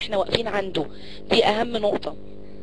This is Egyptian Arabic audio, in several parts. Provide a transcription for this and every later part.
احنا واقفين عنده دي اهم نقطة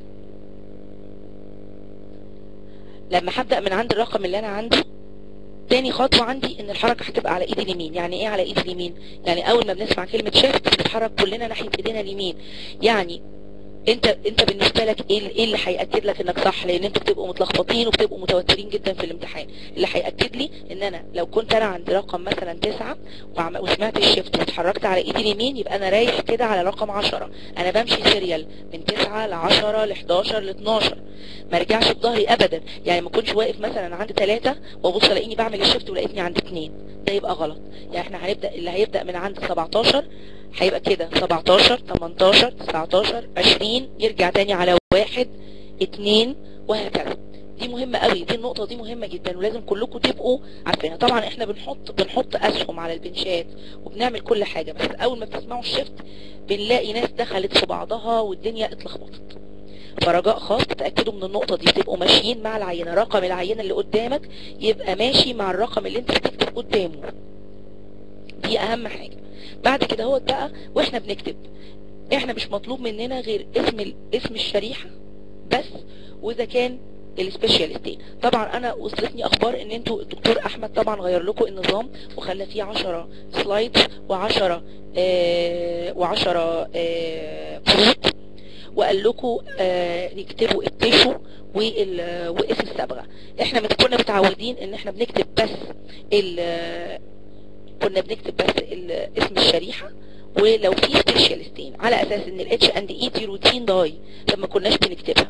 لما هبدأ من عند الرقم اللي انا عنده تاني خطوة عندي ان الحركة هتبقى على ايدي اليمين يعني ايه على ايدي اليمين يعني اول ما بنسمع كلمة شيفت بنتحرك كلنا ناحية ايدينا اليمين يعني انت انت بالنسبه لك ايه ايه اللي هياكد لك انك صح لان انتوا بتبقوا متلخبطين وبتبقوا متوترين جدا في الامتحان اللي هياكد لي ان انا لو كنت انا عند رقم مثلا تسعة وعم- وسمعت الشيفت واتحركت على ايدي اليمين يبقى انا رايح كده على رقم عشرة انا بمشي سيريال من تسعة لعشرة لحداشر لاتناشر ما رجعش بظهري ابدا يعني ما كنتش واقف مثلا عند ثلاثة وابص الاقيني بعمل الشيفت ولقيتني عند اتنين ده يبقى غلط يعني احنا هنبدا اللي هيبدا من عند 17 هيبقى كده 17 18 19 20 يرجع تاني على واحد اتنين وهكذا دي مهمة قوي دي النقطة دي مهمة جدا ولازم كلكم تبقوا عارفينها طبعا احنا بنحط بنحط اسهم على البنشات وبنعمل كل حاجة بس اول ما بتسمعوا الشفت بنلاقي ناس دخلت في بعضها والدنيا اتلخبطت فرجاء خاص تتأكدوا من النقطة دي تبقوا ماشيين مع العينة رقم العينة اللي قدامك يبقى ماشي مع الرقم اللي انت بتكتب قدامه دي اهم حاجة بعد كده هو بقى واحنا بنكتب احنا مش مطلوب مننا غير اسم ال- اسم الشريحة بس واذا كان السبيشاليستين طبعا انا وصلتني اخبار ان انتوا الدكتور احمد طبعا غير لكم النظام وخلى فيه 10 سلايدز و10 آه و10 آه كروت وقال لكم آه نكتبوا التيشو وال- واسم الصبغه احنا مت- كنا متعودين ان احنا بنكتب بس ال- كنا بنكتب بس ال- اسم الشريحه ولو في سبيشاليستين على اساس ان الاتش اند اي دي روتين داي فما كناش بنكتبها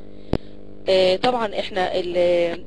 آه، طبعا احنا ال-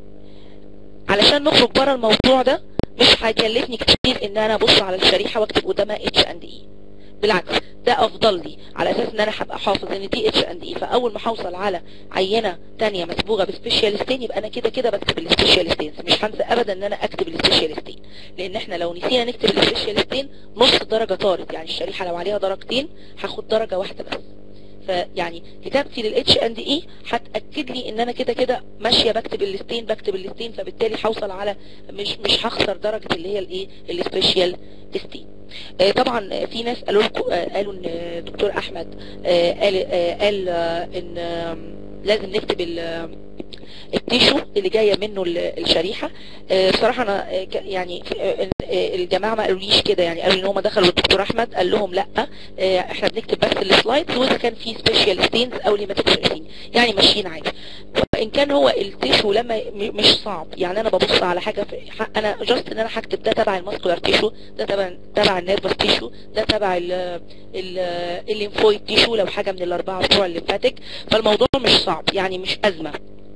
علشان نخرج بره الموضوع ده مش هيكلفني كتير ان انا ابص على الشريحه واكتب قدامها اتش اند اي بالعكس ده افضل لي على اساس ان انا هبقى حافظ ان دي اتش اند اي فاول ما هوصل على عينه تانية مصبوغه بسبيشاليستين يبقى انا كده كده بكتب السبيشاليستين مش هنسى ابدا ان انا اكتب السبيشاليستين لان احنا لو نسينا نكتب السبيشاليستين نص درجه طارت يعني الشريحه لو عليها درجتين هاخد درجه واحده بس فيعني كتابتي للاتش اند اي هتاكد لي ان انا كده كده ماشيه بكتب الليستين بكتب الليستين فبالتالي هوصل على مش مش هخسر درجه اللي هي الايه السبيشال ستين آه، طبعا آه، في ناس قالوا لكم آه، قالوا ان آه، دكتور احمد آه، قال آه، قال آه، ان آم، لازم نكتب ال- التيشو اللي جايه منه ال- الشريحه آه، بصراحه انا آه، ك- يعني آه، آه، الجماعه ما قالوليش كده يعني قالوا ان هم دخلوا للدكتور احمد قال لهم لا آه، احنا بنكتب بس السلايدز واذا كان في سبيشال ستينز او ليماتيك يعني ماشيين عادي وان كان هو التيشو لما م- مش صعب يعني انا ببص على حاجه في ح- انا جاست ان انا هكتب ده تبع الماسكولار تيشو ده تبع تبع النيرفس تيشو ده تبع ال ال الليمفويد تيشو لو حاجه من الاربعه بتوع الليمفاتيك فالموضوع مش صعب يعني مش ازمه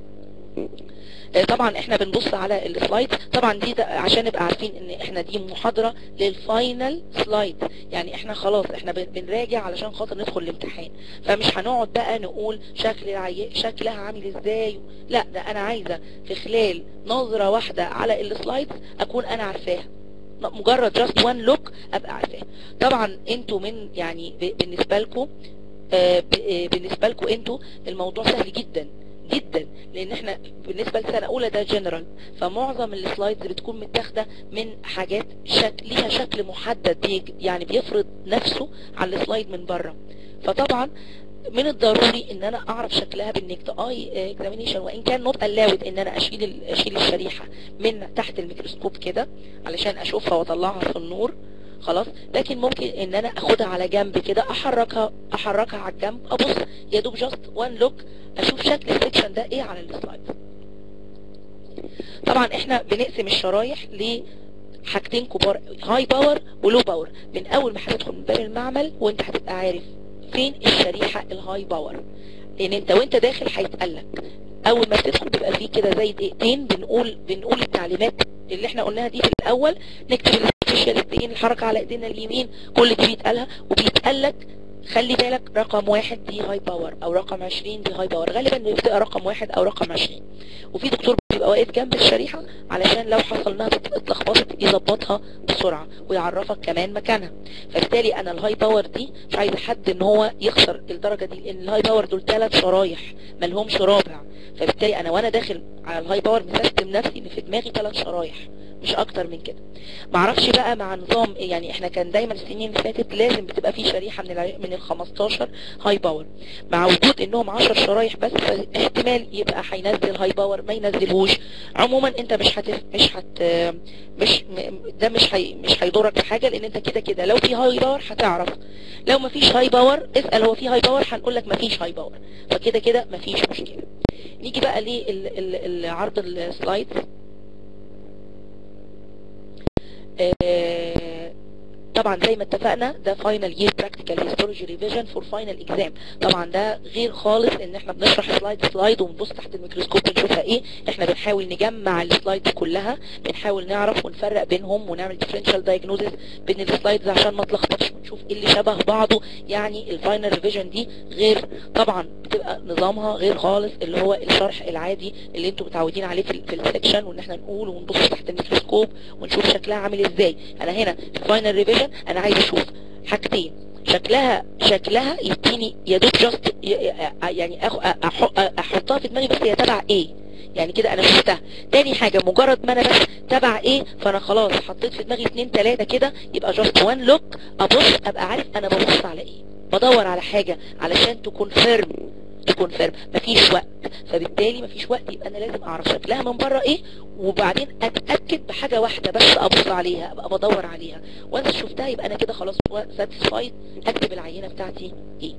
آه، طبعا احنا بنبص على السلايد طبعا دي ده عشان نبقى عارفين ان احنا دي محاضرة للفاينل سلايد يعني احنا خلاص احنا بن- بنراجع علشان خاطر ندخل الامتحان فمش هنقعد بقى نقول شكل العي... شكلها عامل ازاي لا ده انا عايزة في خلال نظرة واحدة على السلايدز اكون انا عارفاها مجرد جاست وان لوك ابقى عارفاها طبعا انتوا من يعني ب- بالنسبة لكم آه، ب- آه، بالنسبة لكم انتوا الموضوع سهل جدا جدا لان احنا بالنسبة لسنة اولى ده جنرال فمعظم السلايدز بتكون متاخدة من حاجات شكل ليها شكل محدد بيج- يعني بيفرض نفسه على السلايد من بره فطبعا من الضروري ان انا اعرف شكلها بالنكت اي اكزامينيشن وان كان نوت الاود ان انا اشيل ال- اشيل الشريحة من تحت الميكروسكوب كده علشان اشوفها واطلعها في النور خلاص لكن ممكن ان انا اخدها على جنب كده احركها احركها على الجنب ابص يا دوب جاست وان لوك اشوف شكل السكشن ده ايه على السلايد طبعا احنا بنقسم الشرايح لحاجتين كبار هاي باور ولو باور من اول ما هتدخل من باب المعمل وانت هتبقى عارف فين الشريحة الهاي باور لان انت وانت داخل هيتقالك اول ما تدخل بيبقى فيه كده زي دقيقتين بنقول بنقول التعليمات اللي احنا قلناها دي في الاول نكتب السبيشال الدين الحركة على ايدينا اليمين كل دي بيتقالها وبيتقالك خلي بالك رقم واحد دي هاي باور او رقم عشرين دي هاي باور غالبا بيبقى رقم واحد او رقم عشرين وفي دكتور بيبقى واقف جنب الشريحة علشان لو حصل انها اتلخبطت يظبطها بسرعة ويعرفك كمان مكانها فبالتالي انا الهاي باور دي مش عايز حد ان هو يخسر الدرجة دي لان الهاي باور دول ثلاث شرايح ملهمش رابع فبالتالي انا وانا داخل على الهاي باور مسستم نفسي ان في دماغي ثلاث شرايح مش اكتر من كده معرفش بقى مع نظام يعني احنا كان دايما السنين اللي فاتت لازم بتبقى في شريحة من ال من ال 15 هاي باور مع وجود انهم 10 شرايح بس احتمال يبقى هينزل هاي باور ما ينزلهوش عموما انت مش هت مش هت مش ده مش هي مش هيضرك في حاجة لان انت كده كده لو في هاي باور هتعرف لو ما فيش هاي باور اسأل هو في هاي باور هنقول لك ما فيش هاي باور فكده كده ما فيش مشكلة نيجي بقى لعرض السلايدز آه طبعا زي ما اتفقنا ده فاينل يير براكتيكال هيستولوجي ريفيجن فور فاينل اكزام طبعا ده غير خالص ان احنا بنشرح سلايد سلايد ونبص تحت الميكروسكوب بنشوفها ايه احنا بنحاول نجمع السلايدز كلها بنحاول نعرف ونفرق بينهم ونعمل ديفرنشال دايجنوزس بين السلايدز عشان ما تلخبطش ونشوف ايه اللي شبه بعضه يعني الفاينل ريفيجن دي غير طبعا بتبقى نظامها غير خالص اللي هو الشرح العادي اللي انتوا متعودين عليه في, في السكشن وان احنا نقول ونبص تحت الميكروسكوب ونشوف شكلها عامل ازاي انا هنا في الفاينل ريفيجن انا عايز اشوف حاجتين شكلها شكلها يديني يا دوب جاست يعني احطها في دماغي بس هي تبع ايه يعني كده انا شفتها تاني حاجة مجرد ما انا بس تبع ايه فانا خلاص حطيت في دماغي اتنين تلاتة كده يبقى جاست وان لوك ابص ابقى عارف انا ببص على ايه بدور على حاجة علشان تكون فيرم تكون فيرم مفيش وقت فبالتالي مفيش وقت يبقى انا لازم اعرف شكلها من بره ايه وبعدين اتاكد بحاجه واحده بس ابص عليها ابقى بدور عليها وانا شفتها يبقى انا كده خلاص ساتيسفايد اكتب العينه بتاعتي ايه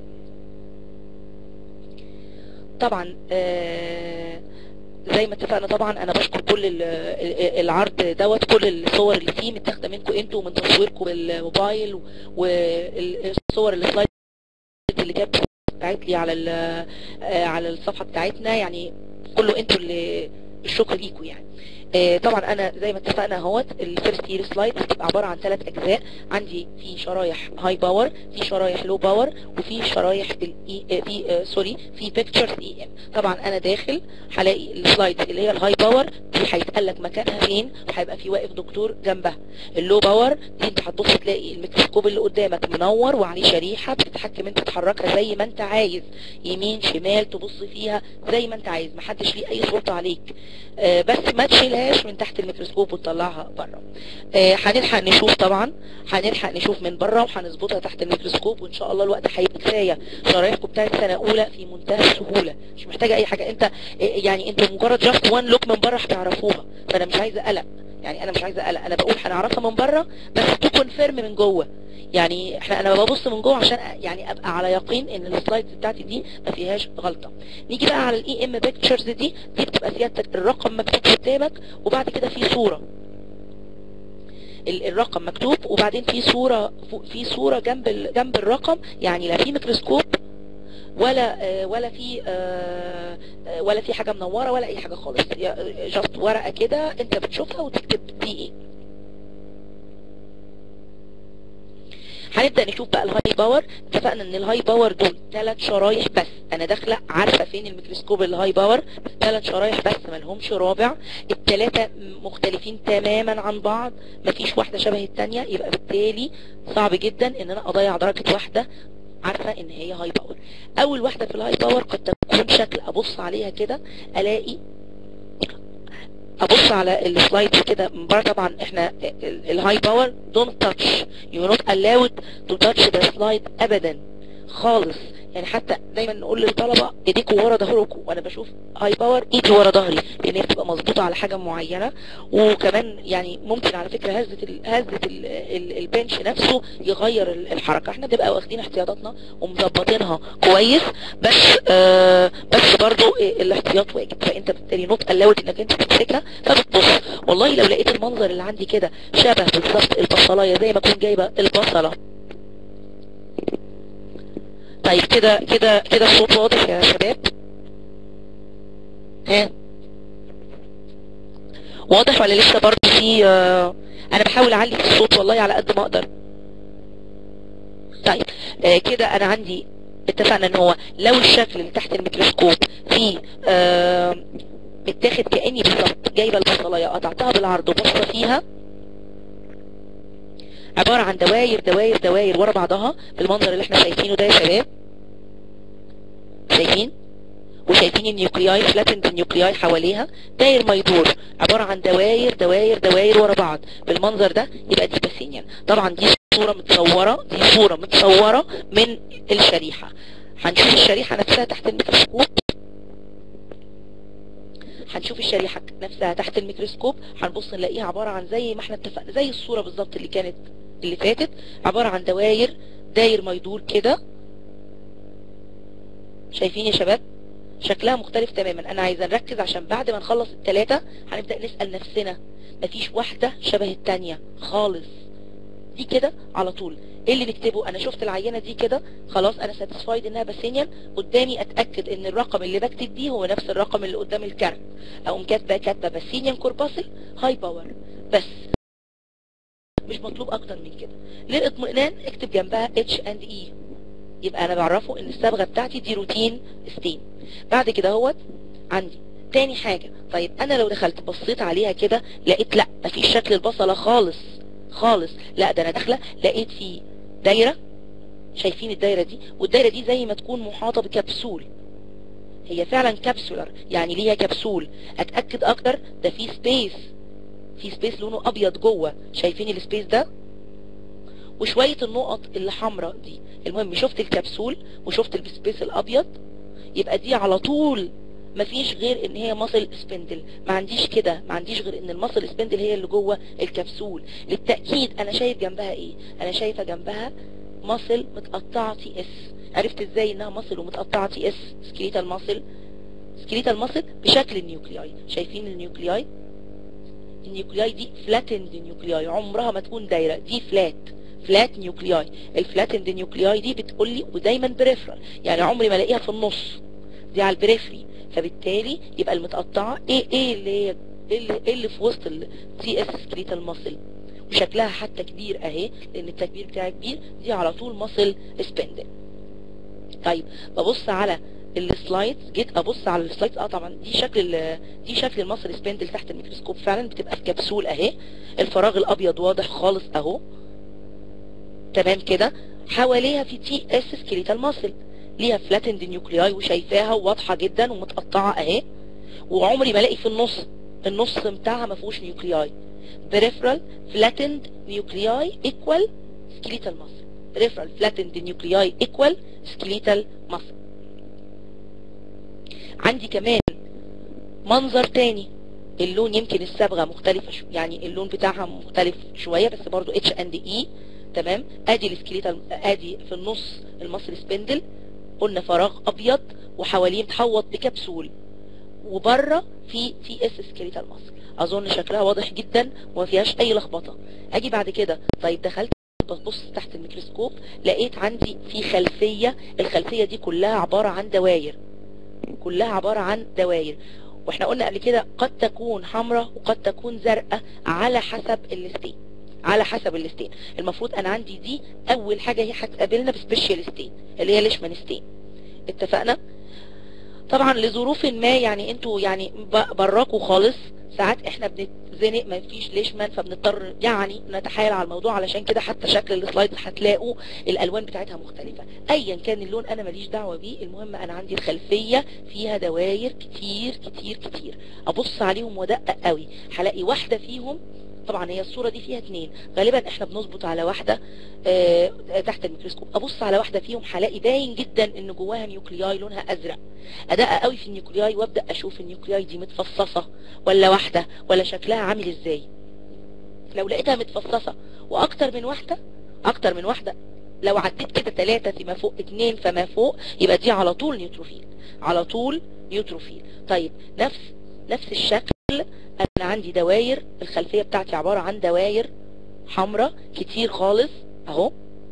طبعا آه زي ما اتفقنا طبعا انا بشكر كل العرض دوت كل الصور اللي فيه متاخده منكم انتوا ومن تصويركم بالموبايل والصور السلايد اللي جت بتاعت لي على على الصفحه بتاعتنا يعني كله انتوا اللي الشكر ليكم يعني آه طبعا انا زي ما اتفقنا اهوت الفيرست يير سلايد بتبقى عباره عن ثلاث اجزاء عندي في شرايح هاي باور في شرايح لو باور وفي شرايح الاي آه في آه سوري في بيكتشرز اي ام طبعا انا داخل هلاقي السلايد اللي هي الهاي باور دي هيتقال لك مكانها فين وهيبقى في واقف دكتور جنبها اللو باور دي انت هتبص تلاقي الميكروسكوب اللي قدامك منور وعليه شريحه بتتحكم انت تحركها زي ما انت عايز يمين شمال تبص فيها زي ما انت عايز محدش ليه اي سلطه عليك آه بس ما تشيلهاش من تحت الميكروسكوب وتطلعها بره آه هنلحق نشوف طبعا هنلحق نشوف من بره وهنظبطها تحت الميكروسكوب وان شاء الله الوقت هيبقى كفايه شرايحكم بتاعت سنه اولى في منتهى السهوله مش محتاجه اي حاجه انت يعني انتوا مجرد جاست وان لوك من بره هتعرفوها فانا مش عايزه قلق يعني انا مش عايزه قلق انا بقول هنعرفها من بره بس تكون فيرم من جوه يعني احنا انا ببص من جوه عشان يعني ابقى على يقين ان السلايدز بتاعتي دي ما فيهاش غلطه نيجي بقى على الاي ام بيكتشرز دي دي بتبقى سيادتك الرقم مكتوب قدامك وبعد كده في صوره الرقم مكتوب وبعدين في صوره في صوره جنب جنب الرقم يعني لا في ميكروسكوب ولا ولا في ولا في حاجه منوره ولا اي حاجه خالص جاست ورقه كده انت بتشوفها وتكتب دي ايه هنبدأ نشوف بقى الهاي باور اتفقنا ان الهاي باور دول ثلاث شرايح بس انا داخله عارفه فين الميكروسكوب الهاي باور ثلاث شرايح بس ما لهمش رابع الثلاثه مختلفين تماما عن بعض مفيش واحده شبه الثانيه يبقى بالتالي صعب جدا ان انا اضيع درجه واحده عارفة ان هي هاي باور اول واحدة في الهاي باور قد تكون شكل ابص عليها كده الاقي ابص على السلايد كده من بره طبعا احنا الهاي باور دونت تاتش يو نوت allowed تو تاتش ذا سلايد ابدا خالص يعني حتى دايما نقول للطلبة ايديكوا ورا ظهركم وانا بشوف هاي باور ايدي ورا ظهري لان هي بتبقى مظبوطة على حاجة معينة وكمان يعني ممكن على فكرة هزة ال هزة ال ال البنش نفسه يغير الحركة احنا بنبقى واخدين احتياطاتنا ومظبطينها كويس بس آه بس برضو الاحتياط واجب فانت بالتالي نوت الاود انك انت تمسكها فبتبص والله لو لقيت المنظر اللي عندي كده شبه بالظبط البصلايه زي ما اكون جايبه البصله طيب كده كده كده الصوت واضح يا شباب ها واضح ولا لسه برضه في آه انا بحاول اعلي في الصوت والله على قد ما اقدر طيب آه كده انا عندي اتفقنا ان هو لو الشكل اللي تحت الميكروسكوب فيه آه متاخد كاني بالظبط جايبه البصلايه قطعتها بالعرض وبصه فيها عبارة عن دواير دواير دواير ورا بعضها بالمنظر اللي احنا شايفينه ده يا شباب شايفين وشايفين النيوكلياي فلاتند النيوكلياي حواليها داير ما يدور عبارة عن دواير دواير دواير ورا بعض بالمنظر ده يبقى دي باسينيان طبعا دي صورة متصورة دي صورة متصورة من الشريحة هنشوف الشريحة نفسها تحت الميكروسكوب هنشوف الشريحة نفسها تحت الميكروسكوب هنبص نلاقيها عبارة عن زي ما احنا اتفقنا زي الصورة بالظبط اللي كانت اللي فاتت عبارة عن دواير داير ما يدور كده شايفين يا شباب شكلها مختلف تماما انا عايزة نركز عشان بعد ما نخلص التلاتة هنبدأ نسأل نفسنا مفيش واحدة شبه التانية خالص دي كده على طول ايه اللي نكتبه انا شفت العينة دي كده خلاص انا ساتسفايد انها باسينيال قدامي اتأكد ان الرقم اللي بكتب دي هو نفس الرقم اللي قدام الكارت اقوم كاتبه كاتبه باسينيال كورباسل هاي باور بس مش مطلوب اكتر من كده للاطمئنان اكتب جنبها اتش اند اي يبقى انا بعرفه ان الصبغه بتاعتي دي روتين ستين بعد كده اهوت عندي تاني حاجة طيب انا لو دخلت بصيت عليها كده لقيت لا مفيش شكل البصلة خالص خالص لا ده انا داخله لقيت في دايرة شايفين الدايرة دي والدايرة دي زي ما تكون محاطة بكبسول هي فعلا كبسولر يعني ليها كبسول اتأكد اكتر ده في سبيس في سبيس لونه ابيض جوه شايفين السبيس ده وشوية النقط اللي حمراء دي المهم شفت الكبسول وشفت السبيس الابيض يبقى دي على طول مفيش غير ان هي مصل سبندل ما عنديش كده ما عنديش غير ان المصل سبندل هي اللي جوه الكبسول للتأكيد انا شايف جنبها ايه انا شايفة جنبها مصل متقطعة تي اس عرفت ازاي انها مصل ومتقطعة تي اس سكريتال مصل سكريتال مصل بشكل النيوكلياي شايفين النيوكلياي النيوكلياي دي فلاتند نيوكلياي عمرها ما تكون دايرة دي فلات فلات نيوكلياي الفلاتند نيوكلياي دي بتقول لي ودايما بريفرال يعني عمري ما الاقيها في النص دي على البريفري فبالتالي يبقى المتقطعة ايه ايه اللي هي ايه اللي, إيه اللي في وسط التي اس سكريتال ماسل وشكلها حتى كبير اهي لان التكبير بتاعي كبير دي على طول ماسل سبندل طيب ببص على السلايدز جيت ابص على السلايدز اه طبعا دي شكل دي شكل المصل سبندل تحت الميكروسكوب فعلا بتبقى في كبسول اهي الفراغ الابيض واضح خالص اهو تمام كده حواليها في تي اس سكريتال ماسل ليها فلاتند نيوكلياي وشايفاها واضحة جدا ومتقطعة اهي وعمري ما الاقي في النص النص بتاعها ما فيهوش نيوكلياي peripheral flattened nuclei equal skeletal muscle peripheral flattened nuclei equal skeletal muscle عندي كمان منظر تاني اللون يمكن الصبغة مختلفة شو يعني اللون بتاعها مختلف شوية بس برضو اتش اند اي تمام ادي السكليتال ادي في النص المصل سبندل قلنا فراغ ابيض وحواليه متحوط بكبسول وبره في تي اس سكليتال ماسل اظن شكلها واضح جدا وما فيهاش اي لخبطه اجي بعد كده طيب دخلت ببص تحت الميكروسكوب لقيت عندي في خلفيه الخلفيه دي كلها عباره عن دواير كلها عباره عن دواير واحنا قلنا قبل كده قد تكون حمراء وقد تكون زرقاء على حسب الستين على حسب الستين المفروض انا عندي دي اول حاجة هي هتقابلنا بسبيشال ستين اللي هي ليشمان ستين اتفقنا طبعا لظروف ما يعني انتوا يعني براكوا خالص ساعات احنا بنتزنق ما فيش ليشمان فبنضطر يعني نتحايل على الموضوع علشان كده حتى شكل السلايد هتلاقوا الالوان بتاعتها مختلفة ايا كان اللون انا ماليش دعوة بيه المهم انا عندي الخلفية فيها دواير كتير كتير كتير ابص عليهم ودقق قوي هلاقي واحدة فيهم طبعا هي الصورة دي فيها اتنين غالبا احنا بنظبط على واحدة اه تحت الميكروسكوب ابص على واحدة فيهم هلاقي باين جدا ان جواها نيوكلياي لونها ازرق ادقق قوي في النيوكلياي وابدأ اشوف النيوكلياي دي متفصصة ولا واحدة ولا شكلها عامل ازاي لو لقيتها متفصصة واكتر من واحدة اكتر من واحدة لو عديت كده ثلاثة فيما فوق اتنين فما فوق يبقى دي على طول نيوتروفيل على طول نيوتروفيل طيب نفس نفس الشكل انا عندي دواير الخلفية بتاعتي عبارة عن دواير حمراء كتير خالص اهو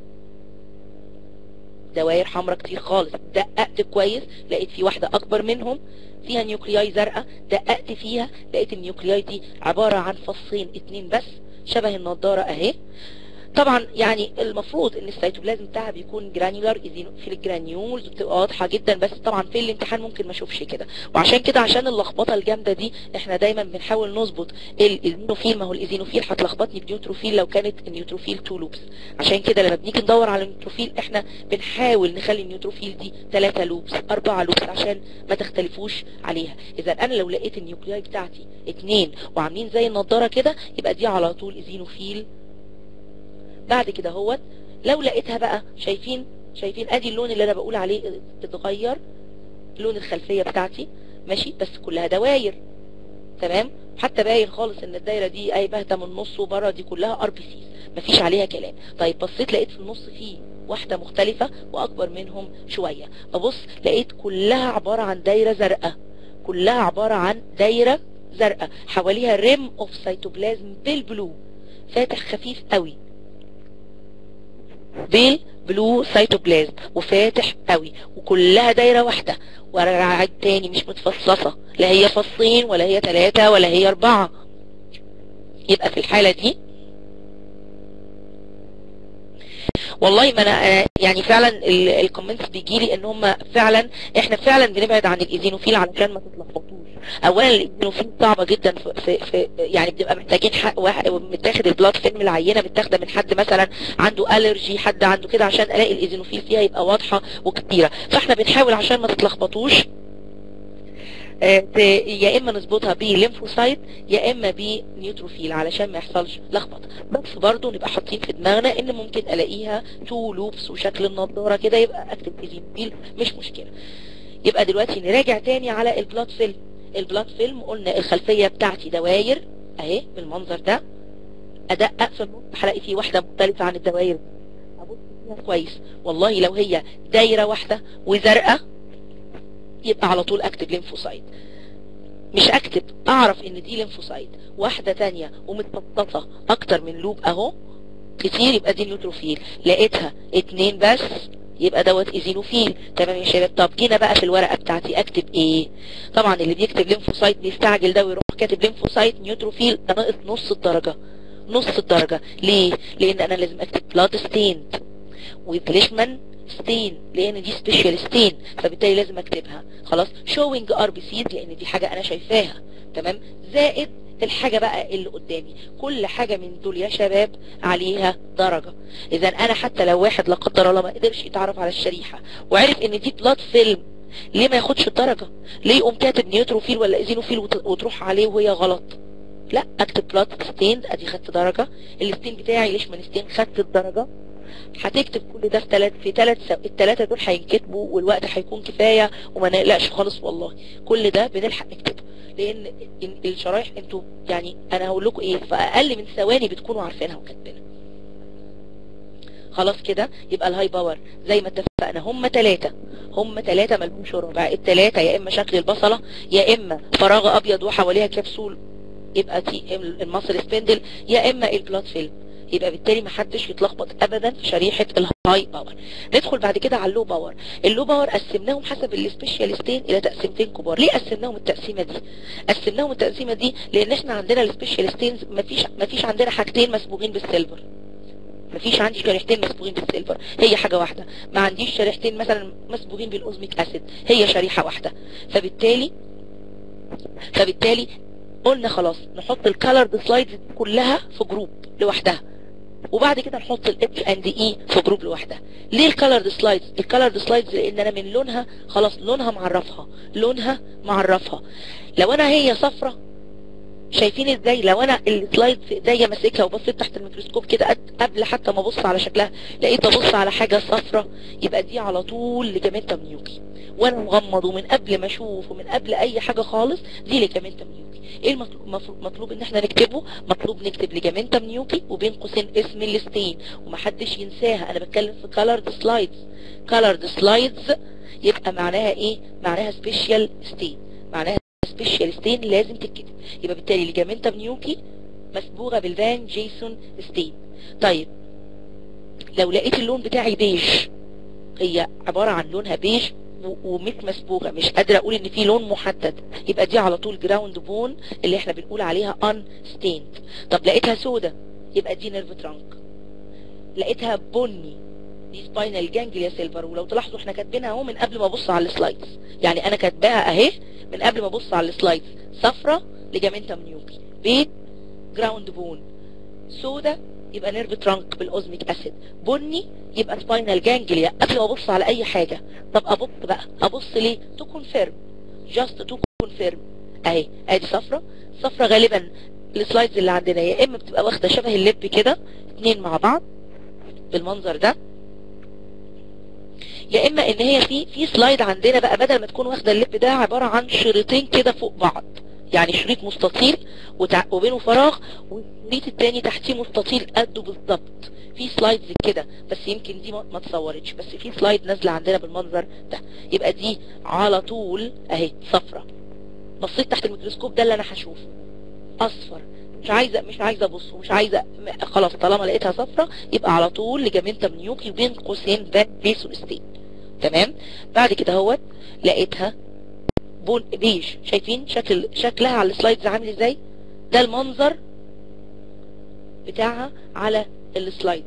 دواير حمراء كتير خالص دققت كويس لقيت في واحدة اكبر منهم فيها نيوكلياي زرقاء دققت فيها لقيت النيوكلياي دي عبارة عن فصين اتنين بس شبه النضارة اهي طبعا يعني المفروض ان السيتوبلازم بتاعها بيكون جرانيولار في الجرانيولز بتبقى واضحه جدا بس طبعا في الامتحان ممكن ما اشوفش كده وعشان كده عشان اللخبطه الجامده دي احنا دايما بنحاول نظبط الايزينوفيل ما هو الايزينوفيل هتلخبطني بنيوتروفيل لو كانت النيوتروفيل تو لوبس عشان كده لما بنيجي ندور على النيوتروفيل احنا بنحاول نخلي النيوتروفيل دي 3 لوبس 4 لوبس عشان ما تختلفوش عليها اذا انا لو لقيت النيوكلياي بتاعتي اتنين وعاملين زي النضاره كده يبقى دي على طول ايزينوفيل بعد كده هوت لو لقيتها بقى شايفين شايفين ادي اللون اللي انا بقول عليه اتغير لون الخلفية بتاعتي ماشي بس كلها دواير تمام حتى باين خالص ان الدايره دي اي باهته من النص وبره دي كلها ار بي سيز مفيش عليها كلام طيب بصيت لقيت في النص فيه واحده مختلفه واكبر منهم شويه ابص لقيت كلها عباره عن دايره زرقاء كلها عباره عن دايره زرقاء حواليها ريم اوف سيتوبلازم بالبلو فاتح خفيف قوي بيل بلو سيتوبلازم وفاتح قوي وكلها دايرة واحدة وارجع تاني مش متفصصة لا هي فصين ولا هي ثلاثة ولا هي اربعة يبقى في الحالة دي والله ما انا يعني فعلا الكومنتس بيجي لي ان هم فعلا احنا فعلا بنبعد عن الايزينوفيل علشان ما تتلخبطوش اولا الايزينوفيل صعبه جدا في, في, في يعني بنبقى محتاجين حق واحد متاخد البلاد فيلم العينه متاخده من حد مثلا عنده الرجي حد عنده كده عشان الاقي الايزينوفيل فيها يبقى واضحه وكتيره فاحنا بنحاول عشان ما تتلخبطوش يا اما نظبطها بليمفوسايت يا اما بنيوتروفيل علشان ما يحصلش لخبطه بس برضو نبقى حاطين في دماغنا ان ممكن الاقيها تو لوبس وشكل النضاره كده يبقى اكتب ايزينوفيل مش مشكله يبقى دلوقتي نراجع تاني على البلاد فيلم البلاد فيلم قلنا الخلفيه بتاعتي دواير اهي بالمنظر ده ادقق في النص هلاقي فيه واحده مختلفه عن الدواير ابص فيها كويس والله لو هي دايره واحده وزرقاء يبقى على طول اكتب ليمفوسايت مش اكتب اعرف ان دي ليمفوسايت واحدة تانية ومتبططة اكتر من لوب اهو كتير يبقى دي نيوتروفيل لقيتها اتنين بس يبقى دوت ايزينوفيل تمام يا شباب طب جينا بقى في الورقة بتاعتي اكتب ايه طبعا اللي بيكتب ليمفوسايت بيستعجل ده ويروح كاتب ليمفوسايت نيوتروفيل ده ناقص نص الدرجة نص الدرجة ليه لان انا لازم اكتب بلاد ستيند وبليشمان ستين لان دي سبيشال ستين فبالتالي لازم اكتبها خلاص شوينج ار بي سيز لان دي حاجة انا شايفاها تمام زائد الحاجة بقى اللي قدامي كل حاجة من دول يا شباب عليها درجة اذا انا حتى لو واحد لا قدر الله ما قدرش يتعرف على الشريحة وعرف ان دي بلاد فيلم ليه ما ياخدش الدرجة ليه يقوم كاتب نيوتروفيل ولا ايزينوفيل وتروح عليه وهي غلط لا اكتب بلاد ستين ادي خدت درجة الستين بتاعي ليش من ستين خدت الدرجة هتكتب كل ده في ثلاث في ثلاث سو... الثلاثه دول هينكتبوا والوقت هيكون كفايه وما نقلقش خالص والله كل ده بنلحق نكتبه لان الشرايح انتوا يعني انا هقول لكم ايه في اقل من ثواني بتكونوا عارفينها وكاتبينها خلاص كده يبقى الهاي باور زي ما اتفقنا هم ثلاثة هم ثلاثة ملهمش ربع الثلاثة يا اما شكل البصلة يا اما فراغ ابيض وحواليها كبسول يبقى تي المصل سبندل يا اما البلاد فيلم يبقى بالتالي ما حدش يتلخبط ابدا في شريحة الهاي باور ندخل بعد كده على اللو باور اللو باور قسمناهم حسب السبيشالستين الى تقسيمتين كبار ليه قسمناهم التقسيمة دي قسمناهم التقسيمة دي لان احنا عندنا السبيشالستين مفيش مفيش عندنا حاجتين مسبوغين بالسيلفر مفيش عندي شريحتين مسبوغين بالسيلفر هي حاجة واحدة ما عنديش شريحتين مثلا مسبوغين بالاوزميك اسيد هي شريحة واحدة فبالتالي فبالتالي قلنا خلاص نحط الكالرد سلايدز كلها في جروب لوحدها وبعد كده نحط الاتش اند اي في جروب لوحدها ليه الكالرد سلايدز الكالرد سلايدز لان انا من لونها خلاص لونها معرفها لونها معرفها لو انا هي صفرة شايفين ازاي لو انا السلايد في ايديا ماسكها وبصيت تحت الميكروسكوب كده قبل حتى ما ابص على شكلها لقيت ابص على حاجه صفرة يبقى دي على طول لجامنتا ميوكي وانا مغمض ومن قبل ما اشوف ومن قبل اي حاجه خالص دي لجامنتا ميوكي ايه المطلوب مطلوب ان احنا نكتبه مطلوب نكتب لجامنتا ميوكي وبين قوسين اسم الستين ومحدش ينساها انا بتكلم في كالرد سلايدز كالرد سلايدز يبقى معناها ايه معناها سبيشال ستين معناها سبيشال ستين لازم تتكتب يبقى بالتالي لجامنتا ميوكي مسبوغه بالفان جيسون ستين طيب لو لقيت اللون بتاعي بيج هي عبارة عن لونها بيج ومش مسبوغة مش قادرة اقول ان في لون محدد يبقى دي على طول جراوند بون اللي احنا بنقول عليها ان ستيند طب لقيتها سودة يبقى دي نيرف ترانك لقيتها بني دي سباينال جانجليا سيلفر ولو تلاحظوا احنا كاتبينها اهو من قبل ما ابص على السلايدز يعني انا كاتباها اهي من قبل ما ابص على السلايدز صفرة ليجامنتم نيوكلي بيض جراوند بون سودا يبقى نيرف ترانك بالاوزميك اسيد بني يبقى سباينال جانجليا قبل ما ابص على اي حاجة طب ابص بقى ابص ليه تو كونفيرم جاست تو كونفيرم اهي ادي صفرة صفرة غالبا السلايدز اللي عندنا يا اما بتبقى واخده شبه اللب كده اتنين مع بعض بالمنظر ده يا اما ان هي في في سلايد عندنا بقى بدل ما تكون واخده اللب ده عباره عن شريطين كده فوق بعض يعني شريط مستطيل وتع... وبينه فراغ والشريط التاني تحتيه مستطيل قده بالظبط في سلايدز كده بس يمكن دي ما اتصورتش بس في سلايد نازله عندنا بالمنظر ده يبقى دي على طول اهي صفرة بصيت تحت الميكروسكوب ده اللي انا هشوفه اصفر مش عايزه مش عايزه ابص ومش عايزه خلاص طالما لقيتها صفرة يبقى على طول لجامنتم نيوكي بين قوسين فان بيسو ستيت تمام بعد كده اهوت لقيتها بون بيج شايفين شكل شكلها على السلايدز عامل ازاي ده المنظر بتاعها على السلايد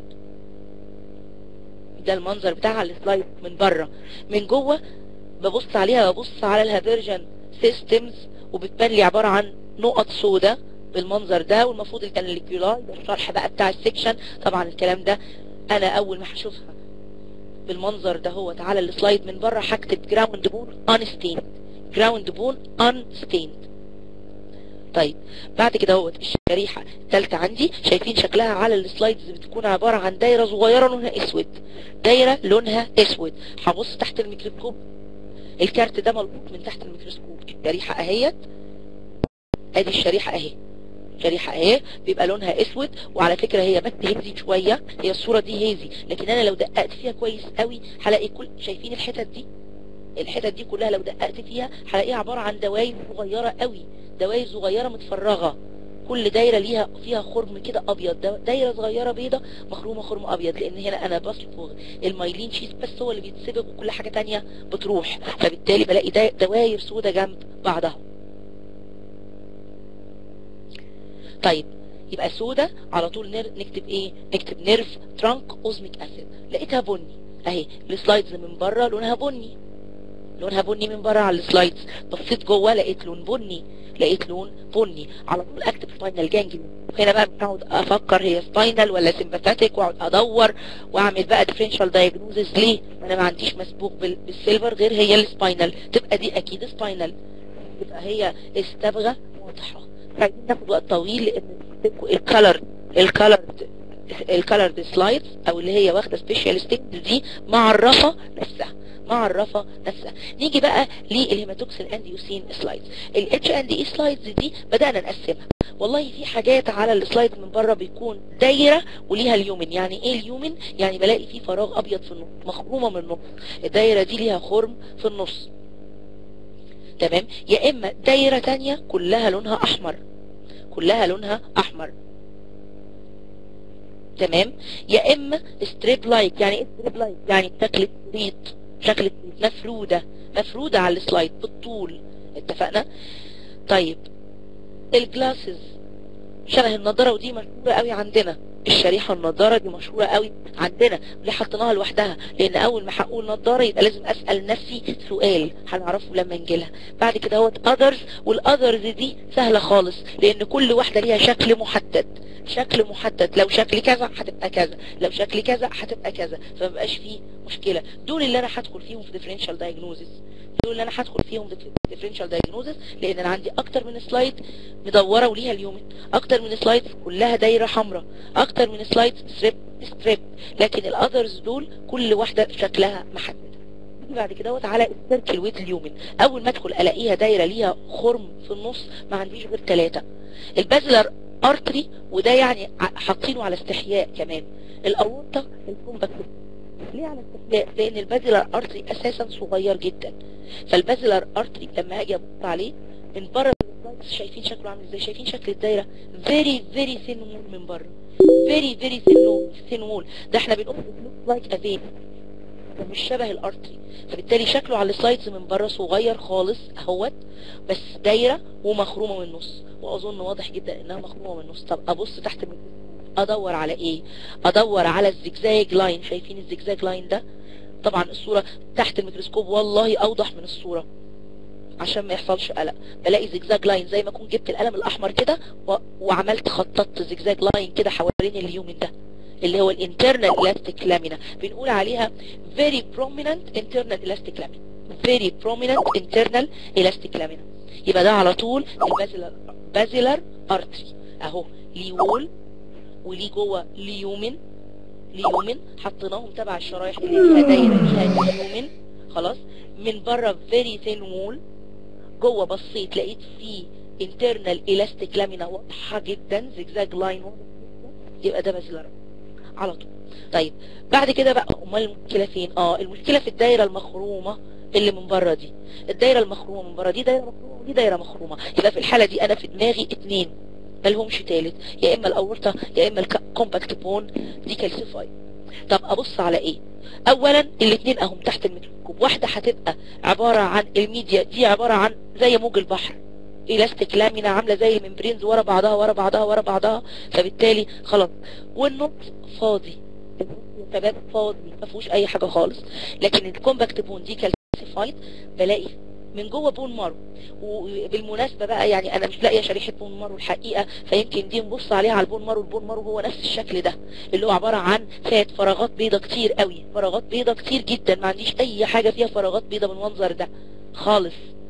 ده المنظر بتاعها على السلايد من بره من جوه ببص عليها ببص على الهافيرجن سيستمز وبتبان لي عبارة عن نقط سودة بالمنظر ده والمفروض اللي كان الكيولاي ده الشرح بقى بتاع السكشن طبعا الكلام ده انا اول ما هشوفها بالمنظر ده هو على السلايد من بره هكتب جراوند بون انستيند جراوند بون انستيند طيب بعد كده هو الشريحة الثالثة عندي شايفين شكلها على السلايدز بتكون عبارة عن دايرة صغيرة لونها اسود دايرة لونها اسود هبص تحت الميكروسكوب الكارت ده ملقوط من تحت الميكروسكوب الشريحة اهيت ادي الشريحة اهي شريحة اهي بيبقى لونها اسود وعلى فكرة هي بس هيزي شوية هي الصورة دي هيزي لكن انا لو دققت فيها كويس قوي هلاقي كل شايفين الحتت دي الحتت دي كلها لو دققت فيها هلاقيها عبارة عن دواير صغيرة قوي دواير صغيرة متفرغة كل دايرة ليها فيها خرم كده ابيض دايرة صغيرة بيضة مخرومة خرم ابيض لان هنا انا بصفغ المايلين شيت بس هو اللي بيتسبغ وكل حاجة تانية بتروح فبالتالي بلاقي دواير سودة جنب بعضها طيب يبقى سودا على طول نر... نكتب ايه نكتب نيرف ترانك اوزميك اسيد لقيتها بني اهي السلايدز من بره لونها بني لونها بني من بره على السلايدز بصيت جوه لقيت لون بني لقيت لون بني على طول اكتب سباينال جانجلي هنا بقى بقعد افكر هي سباينال ولا سيمباثيك واقعد ادور واعمل بقى ديفرنشال دايجنوزس ليه انا ما عنديش مسبوق بال... بالسيلفر غير هي السباينال تبقى دي اكيد سباينال تبقى هي استبغه واضحه عايزين ناخد وقت طويل لان الكالر الكالر الكالرد سلايدز او اللي هي واخده سبيشال ستيت دي معرفه نفسها معرفه نفسها نيجي بقى للهيماتوكسين اند يوسين سلايدز الاتش اند اي سلايدز دي بدانا نقسمها والله في حاجات على السلايد من بره بيكون دايره وليها اليومن يعني ايه اليومن يعني بلاقي فيه فراغ ابيض في النص مخرومه من النص الدايره دي ليها خرم في النص تمام يا اما دايره تانية كلها لونها احمر كلها لونها احمر تمام يا اما ستريب لايك يعني ايه ستريب لايك يعني شكل شريط شكل مفرودة مفرودة على السلايد بالطول اتفقنا طيب الجلاسز شبه النضارة ودي مشهورة قوي عندنا الشريحة النضارة دي مشهورة قوي عندنا ليه حطيناها لوحدها لان اول ما هقول نضارة يبقى لازم اسأل نفسي سؤال هنعرفه لما نجيلها بعد كده هو اذرز والاذرز دي سهلة خالص لان كل واحدة ليها شكل محدد شكل محدد لو شكل كذا هتبقى كذا لو شكل كذا هتبقى كذا فمبقاش فيه مشكلة دول اللي انا هدخل فيهم في differential diagnosis دول اللي انا هدخل فيهم في differential diagnosis لان انا عندي اكتر من سلايد مدورة وليها اليومن اكتر من سلايد كلها دايرة حمراء اكتر من سلايد ستريب ستريب لكن الاذرز دول كل واحدة شكلها محدد بعد كده على السيركل ويت اليومن اول ما ادخل الاقيها دايرة ليها خرم في النص ما عنديش غير ثلاثة البازلر ارتري وده يعني حاطينه على استحياء كمان الاورطة الكومباكت ليه على استحياء لان البازلر ارتري اساسا صغير جدا فالبازلر ارتري لما هاجي ابص عليه من بره شايفين شكله عامل ازاي شايفين شكل الدايره فيري فيري ثين وول من بره فيري فيري ثين وول ده احنا بنقول لايك افين مش شبه الارتري فبالتالي شكله على السلايدز من بره صغير خالص اهوت بس دايره ومخرومه من النص واظن واضح جدا انها مخرومه من النص طب ابص تحت الميكروسكوب ادور على ايه ادور على الزجزاج لاين شايفين الزجزاج لاين ده طبعا الصورة تحت الميكروسكوب والله اوضح من الصورة عشان ما يحصلش قلق بلاقي زجزاج لاين زي ما اكون جبت القلم الاحمر كده و... وعملت خططت زجزاج لاين كده حوالين اليومن ده اللي هو الانترنال elastic lamina بنقول عليها very prominent internal elastic lamina very prominent internal elastic lamina يبقى ده على طول البازلر بازلر ارتري اهو ليه وول وليه جوه ليومن ليومن حطيناهم تبع الشرايح اللي فيها دايره فيها ليومن خلاص من بره very thin wall جوه بصيت لقيت فيه internal elastic lamina واضحه جدا زجزاج لاين يبقى ده بازلر على طول طيب بعد كده بقى امال المشكله فين اه المشكله في الدايره المخرومه اللي من بره دي الدايره المخرومه من بره دي دايره مخرومه ودي دايره مخرومه يبقى في الحاله دي انا في دماغي اتنين ملهمش تالت يا اما الاورطه يا اما الكومباكت بون دي كالسيفاي طب ابص على ايه اولا الاثنين اهم تحت الميكروسكوب واحده هتبقى عباره عن الميديا دي عباره عن زي موج البحر الاستيك لامينا عامله زي الممبرينز ورا بعضها ورا بعضها ورا بعضها فبالتالي خلاص والنص فاضي شباب فاضي ما فيهوش اي حاجه خالص لكن الكومباكت بون دي كالسيفايد بلاقي من جوه بون مارو وبالمناسبة بقى يعني انا مش لاقيه شريحة بون مارو الحقيقة فيمكن دي نبص عليها على البون مارو البون مارو هو نفس الشكل ده اللي هو عبارة عن فات فراغات بيضة كتير قوي فراغات بيضة كتير جدا ما عنديش اي حاجة فيها فراغات بيضة بالمنظر ده خالص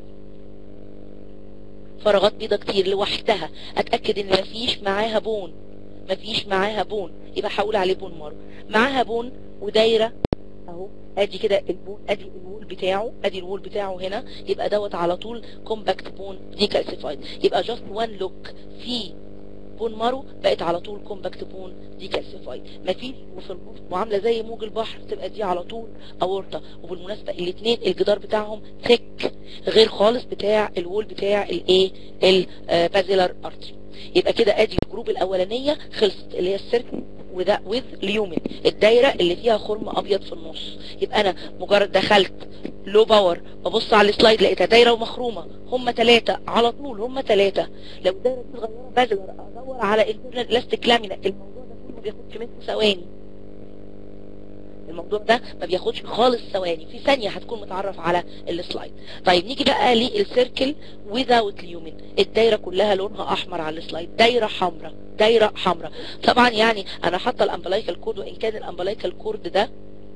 فراغات بيضة كتير لوحدها اتأكد ان مفيش معاها بون مفيش معاها بون يبقى هقول عليه بون مارو معاها بون ودايرة اهو ادي كده البون ادي الوول بتاعه ادي الوول بتاعه هنا يبقى دوت على طول كومباكت بون دي كالسيفايد يبقى جاست وان لوك في بون مارو بقت على طول كومباكت بون دي كالسيفايد مفيش وفي النص وعامله زي موج البحر تبقى دي على طول اورطه وبالمناسبه الاثنين الجدار بتاعهم ثيك غير خالص بتاع الوول بتاع الايه البازيلر ارتري يبقى كده ادي الجروب الاولانيه خلصت اللي هي السيركل وده وذ ليومن الدايره اللي فيها خرم ابيض في النص يبقى انا مجرد دخلت لو باور ببص على السلايد لقيتها دايره ومخرومه هم ثلاثه على طول هم ثلاثه لو الدايره دي صغيره بازلر ادور على انترنال الاستيك لامينا الموضوع ده كله ما بياخدش منه ثواني الموضوع ده ما بياخدش خالص ثواني في ثانية هتكون متعرف على السلايد طيب نيجي بقى للسيركل without اليومين الدايرة كلها لونها احمر على السلايد دايرة حمراء دايرة حمراء طبعا يعني انا حاطة الامبلايكال كورد وان كان الامبلايكال كورد ده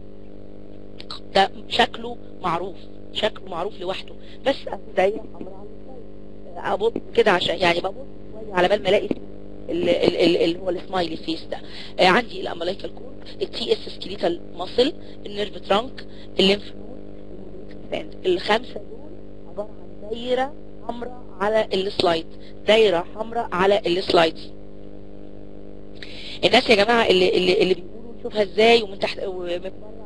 ده شكله معروف شكله معروف لوحده بس دايرة حمراء على السلايد ابص كده عشان يعني ببص شوية على بال ما الاقي اللي هو السمايلي فيس ده آه عندي الامبلايكال كورد التي اس سكيليتال ماسل النيرف ترانك الليمف نود الخمسه دول عباره عن دايره حمراء على السلايد دايره حمراء على السلايدز الناس يا جماعه اللي اللي, اللي بيقولوا نشوفها ازاي ومن تحت ومن بره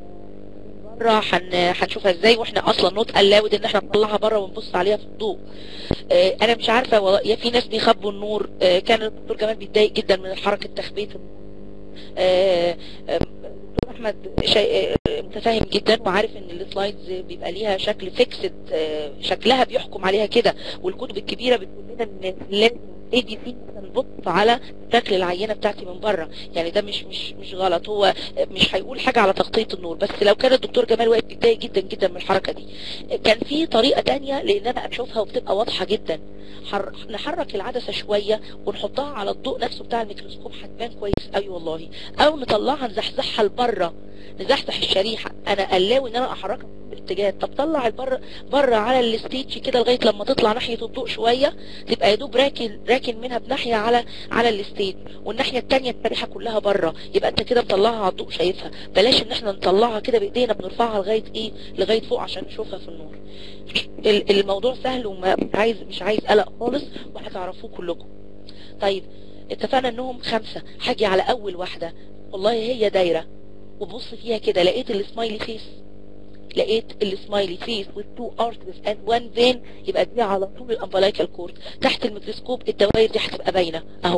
بره هنشوفها ازاي واحنا اصلا نوت الاود ان احنا نطلعها بره ونبص عليها في الضوء اه انا مش عارفه والله في ناس بيخبوا النور اه كان الدكتور كمان بيتضايق جدا من حركه تخبيه اه دكتور احمد شيء متفاهم جدا وعارف ان السلايدز بيبقى ليها شكل فيكسد شكلها بيحكم عليها كده والكتب الكبيره بتقول لنا ان لازم اي دي سي نبص على شكل العينه بتاعتي من بره يعني ده مش مش مش غلط هو مش هيقول حاجه على تغطيه النور بس لو كان الدكتور جمال واقف بيتضايق جدا جدا من الحركه دي كان في طريقه تانية لان انا اشوفها وبتبقى واضحه جدا حر... نحرك العدسه شويه ونحطها على الضوء نفسه بتاع الميكروسكوب هتبان كويس قوي والله او نطلعها نزحزحها لبره نزحزح الشريحه انا قلاوي ان انا احركها اتجاه طب طلع البر بره على الستيتش كده لغايه لما تطلع ناحيه الضوء شويه تبقى يا دوب راكن راكن منها بناحيه على على الستيج والناحيه الثانيه الشريحه كلها بره يبقى انت كده مطلعها على الضوء شايفها بلاش ان احنا نطلعها كده بايدينا بنرفعها لغايه ايه لغايه فوق عشان نشوفها في النور الموضوع سهل وما عايز مش عايز قلق خالص وهتعرفوه كلكم طيب اتفقنا انهم خمسه هاجي على اول واحده والله هي دايره وبص فيها كده لقيت السمايلي فيس لقيت السمايلي فيس with two arteries and one vein يبقى دي على طول الامبلايكال كورد تحت الميكروسكوب الدوائر دي هتبقى باينه اهو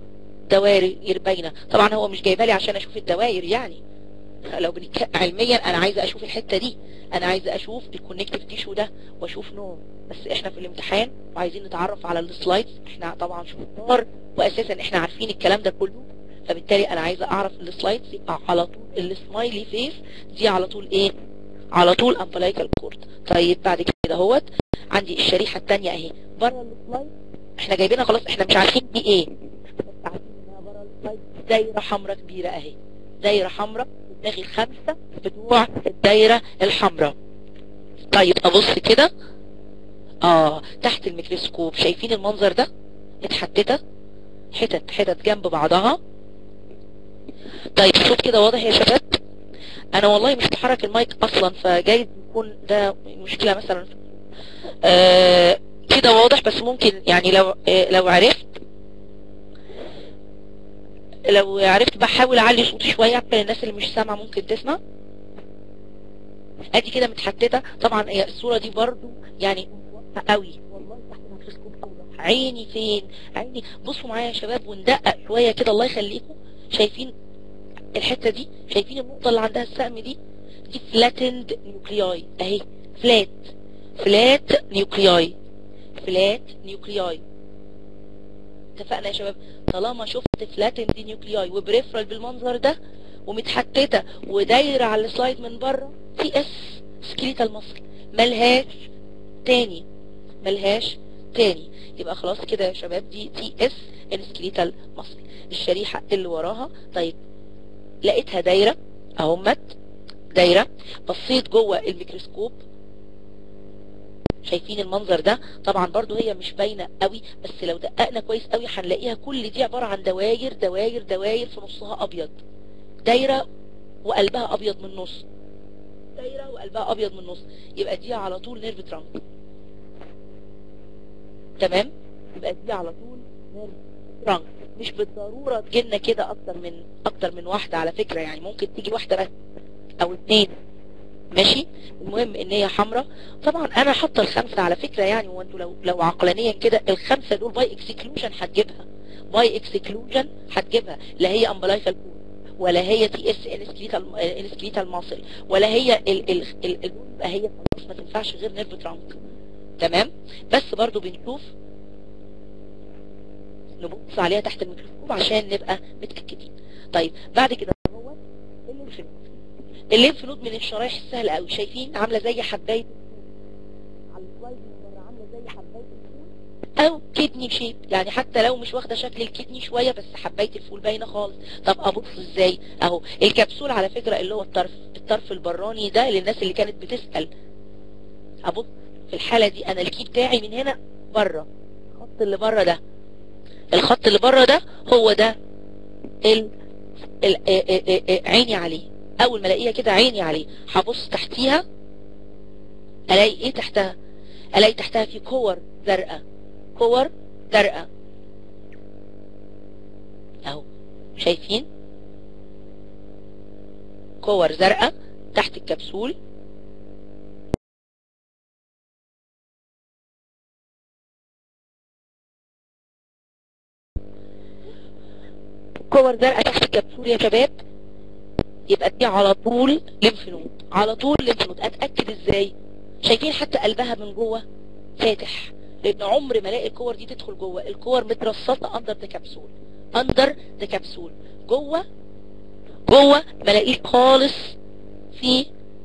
دوائر باينه طبعا هو مش جايبها لي عشان اشوف الدوائر يعني لو بنتكلم علميا انا عايزه اشوف الحته دي انا عايزه اشوف الكونكتيف تيشو ده واشوف نوع بس احنا في الامتحان وعايزين نتعرف على السلايدز احنا طبعا شطار واساسا احنا عارفين الكلام ده كله فبالتالي انا عايزه اعرف السلايدز يبقى على طول السمايلي فيس دي على طول ايه على طول امبلايكال كورد طيب بعد كده اهوت عندي الشريحه الثانيه اهي بره السلايد احنا جايبينها خلاص احنا مش عارفين دي ايه بس عارفين انها بره السلايد دايره حمراء كبيره اهي دايره حمراء دماغي الخمسه بتوع الدايره الحمراء طيب ابص كده اه تحت الميكروسكوب شايفين المنظر ده متحتته حتت حتت جنب بعضها طيب الصوت كده واضح يا شباب انا والله مش بحرك المايك اصلا فجايز يكون ده مشكله مثلا آه كده واضح بس ممكن يعني لو آه لو عرفت لو عرفت بحاول اعلي صوتي شويه عشان الناس اللي مش سامعه ممكن تسمع ادي كده متحتته طبعا هي الصوره دي برضو يعني واضحه قوي والله تحت الميكروسكوب اوضح عيني فين عيني بصوا معايا يا شباب وندقق شويه كده الله يخليكم شايفين الحته دي شايفين النقطه اللي عندها السهم دي دي فلاتند نيوكلياي اهي فلات فلات نيوكلياي فلات نيوكلياي اتفقنا يا شباب طالما شفت فلاتند نيوكلياي وبريفرال بالمنظر ده ومتحتته ودايره على السلايد من بره تي اس سكيليتال مصل ملهاش تاني ملهاش تاني يبقى خلاص كده يا شباب دي تي اس السكيليتال مصل الشريحه اللي وراها طيب لقيتها دايره اهمت دايره بصيت جوه الميكروسكوب شايفين المنظر ده طبعا برضو هي مش باينه قوي بس لو دققنا كويس قوي هنلاقيها كل دي عباره عن دواير دواير دواير في نصها ابيض دايره وقلبها ابيض من النص دايره وقلبها ابيض من النص يبقى دي على طول نيرف ترانك تمام يبقى دي على طول نيرف ترانك مش بالضروره تجيلنا كده اكتر من اكتر من واحده على فكره يعني ممكن تيجي واحده بس او اتنين ماشي المهم ان هي حمراء طبعا انا حاطه الخمسه على فكره يعني وانتوا لو لو عقلانيا كده الخمسه دول باي اكسكلوجن هتجيبها باي اكسكلوجن هتجيبها لا هي امبلايكال كور ولا هي تي اس انسكليتال ماسل ولا هي ال ال ال ال هي خلاص ما تنفعش غير نيرف ترانك تمام بس برضو بنشوف نبص عليها تحت الميكروسكوب عشان نبقى متاكدين طيب بعد كده هو الليمف نود الليمف نود من الشرايح السهله قوي شايفين عامله زي حبايه على السلايد من بره عامله زي حبايه الفول او كدني شيب يعني حتى لو مش واخده شكل الكدني شويه بس حبايه الفول باينه خالص طب ابص ازاي اهو الكبسول على فكره اللي هو الطرف الطرف البراني ده للناس اللي كانت بتسال ابص في الحاله دي انا الكي بتاعي من هنا بره الخط اللي بره ده الخط اللي بره ده هو ده ال... ال... عيني عليه اول ما الاقيها كده عيني عليه هبص تحتيها الاقي ايه تحتها الاقي تحتها في كور زرقاء كور زرقاء اهو شايفين كور زرقاء تحت الكبسول كور زرقاء تحت الكبسول يا شباب يبقى دي على طول ليمف نود على طول ليمف نود اتاكد ازاي شايفين حتى قلبها من جوه فاتح لان عمر ما الاقي الكور دي تدخل جوه الكور مترصصه اندر ذا كبسول اندر ذا كبسول جوه جوه ما الاقيش خالص في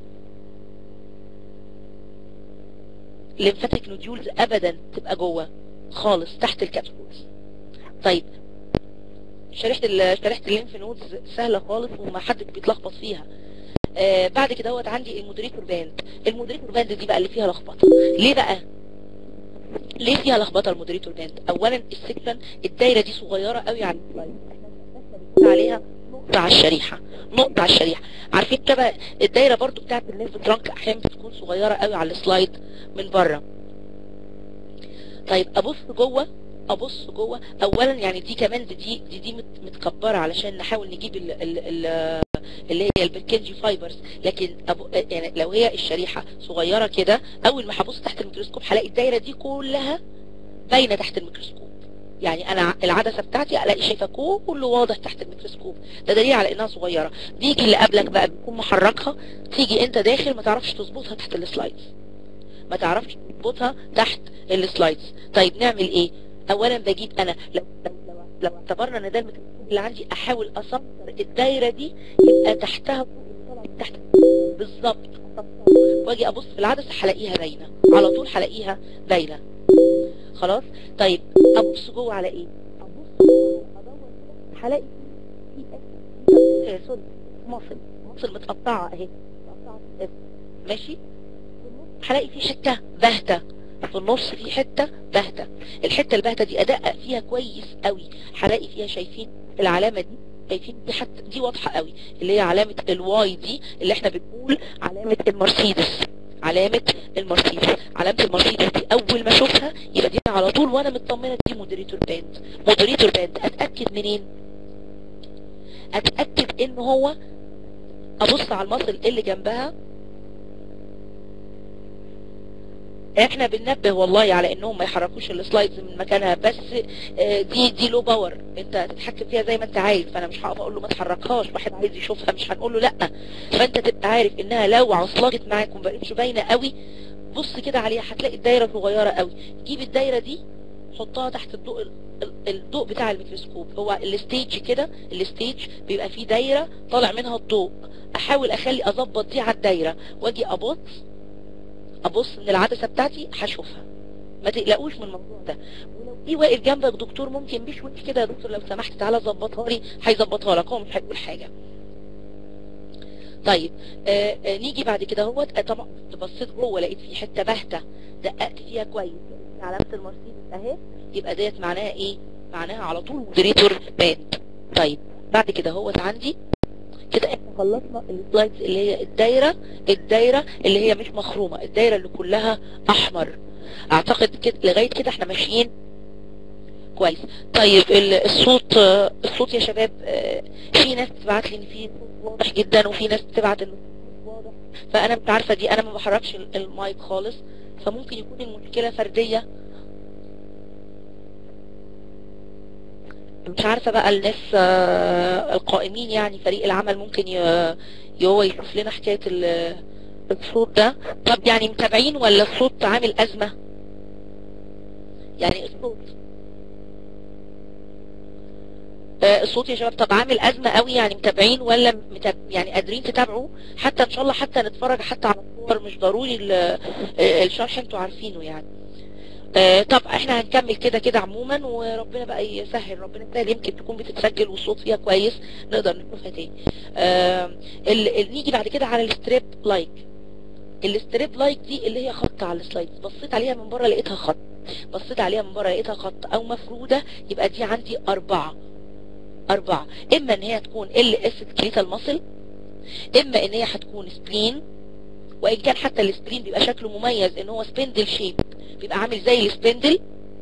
ليمفاتيك نوديولز ابدا تبقى جوه خالص تحت الكبسولز طيب شريحه شريحه الليمف نودز سهله خالص وما حدش بيتلخبط فيها آه بعد كده هوت عندي المودريتور باند المودريتور باند دي بقى اللي فيها لخبطه ليه بقى ليه فيها لخبطه المودريتور باند اولا السكشن الدايره دي صغيره قوي على السلايد عليها نقطه على الشريحه نقطه على الشريحه عارفين كده الدايره برضو بتاعت الليمف ترانك احيانا بتكون صغيره قوي على السلايد من بره طيب ابص جوه ابص جوه اولا يعني دي كمان دي دي, دي متكبره علشان نحاول نجيب ال ال ال اللي هي البركنجي فايبرز لكن أبو يعني لو هي الشريحه صغيره كده اول ما هبص تحت الميكروسكوب هلاقي الدايره دي كلها باينه تحت الميكروسكوب يعني انا العدسه بتاعتي الاقي شايفه كله واضح تحت الميكروسكوب ده دليل على انها صغيره بيجي اللي قبلك بقى بيكون محركها تيجي انت داخل ما تعرفش تظبطها تحت السلايدز ما تعرفش تظبطها تحت السلايدز طيب نعمل ايه اولا بجيب انا لو لو لو, لو اعتبرنا ان ده الميكروسكوب اللي عندي احاول اسنطر الدايره دي يبقى تحتها طالع من تحت بالظبط واجي ابص في العدسه هلاقيها باينه على طول هلاقيها باينه خلاص طيب ابص جوه على ايه ابص جوه ادور كده هلاقي في في سوري مصل مصل متقطعه اهي متقطعه في الاسم. ماشي هلاقي في حته باهته في النص في حته باهته الحته الباهته دي ادقق فيها كويس قوي هلاقي فيها شايفين العلامه دي شايفين دي حتى دي واضحه قوي اللي هي علامه الواي دي اللي احنا بنقول علامه المرسيدس علامة المرسيدس علامة المرسيدس دي اول ما اشوفها يبقى دي على طول وانا مطمنة دي مودريتور باند مودريتور باند اتأكد منين اتأكد ان هو ابص على المصل اللي جنبها احنا بننبه والله على انهم ما يحركوش السلايدز من مكانها بس آه، دي دي لو باور انت تتحكم فيها زي ما انت عايز فانا مش هقف اقول له ما تحركهاش واحد عايز يشوفها مش هنقول له لا فانت تبقى عارف انها لو عصلجت معاك وما بقتش باينه قوي بص كده عليها هتلاقي الدايره صغيره قوي جيب الدايره دي حطها تحت الضوء ال- ال- الضوء بتاع الميكروسكوب هو الستيج كده الستيج بيبقى فيه دايره طالع منها الضوء احاول اخلي اظبط دي على الدايره واجي ابص ابص من العدسه بتاعتي هشوفها ما تقلقوش من الموضوع ده ولو في واقف جنبك دكتور ممكن بشوش كده يا دكتور لو سمحت تعالى ظبطها لي هيظبطها لك هو مش هيقول حاجه طيب آه آه نيجي بعد كده هو طبعا كنت بصيت جوه لقيت في حته باهته دققت فيها كويس لقيت علامه المرسيدس اهي يبقى ديت معناها ايه معناها على طول مودريتور باند طيب بعد كده هوت عندي كده احنا خلصنا السلايدز اللي هي الدايره الدايره اللي هي مش مخرومه الدايره اللي كلها احمر اعتقد كده لغايه كده احنا ماشيين كويس طيب ال- الصوت آه، الصوت يا شباب آه، في ناس بتبعت لي ان في صوت واضح جدا وفي ناس بتبعت ان الصوت واضح فانا مش عارفه دي انا ما بحركش ال- المايك خالص فممكن يكون المشكله فرديه مش عارفه بقى الناس آه، القائمين يعني فريق العمل ممكن ي- هو يشوف لنا حكايه ال- الصوت ده طب يعني متابعين ولا الصوت عامل ازمه يعني الصوت آه، الصوت يا شباب طب عامل ازمه قوي يعني متابعين ولا متاب... يعني قادرين تتابعوا حتى ان شاء الله حتى نتفرج حتى على الصور مش ضروري ال- آه، الشرح انتوا عارفينه يعني آه، طب احنا هنكمل كده كده عموما وربنا بقى يسهل ربنا يسهل يمكن تكون بتتسجل والصوت فيها كويس نقدر نشوفها تاني آه، ال- ال- نيجي بعد كده على الستريب لايك الستريب لايك دي اللي هي خط على السلايد بصيت عليها من بره لقيتها خط بصيت عليها من بره لقيتها خط او مفروده يبقى دي عندي اربعه أربعة إما إن هي تكون ال اس سكليتال ماسل إما إن هي هتكون سبلين وإن كان حتى السبلين بيبقى شكله مميز إن هو سبندل شيب بيبقى عامل زي السبندل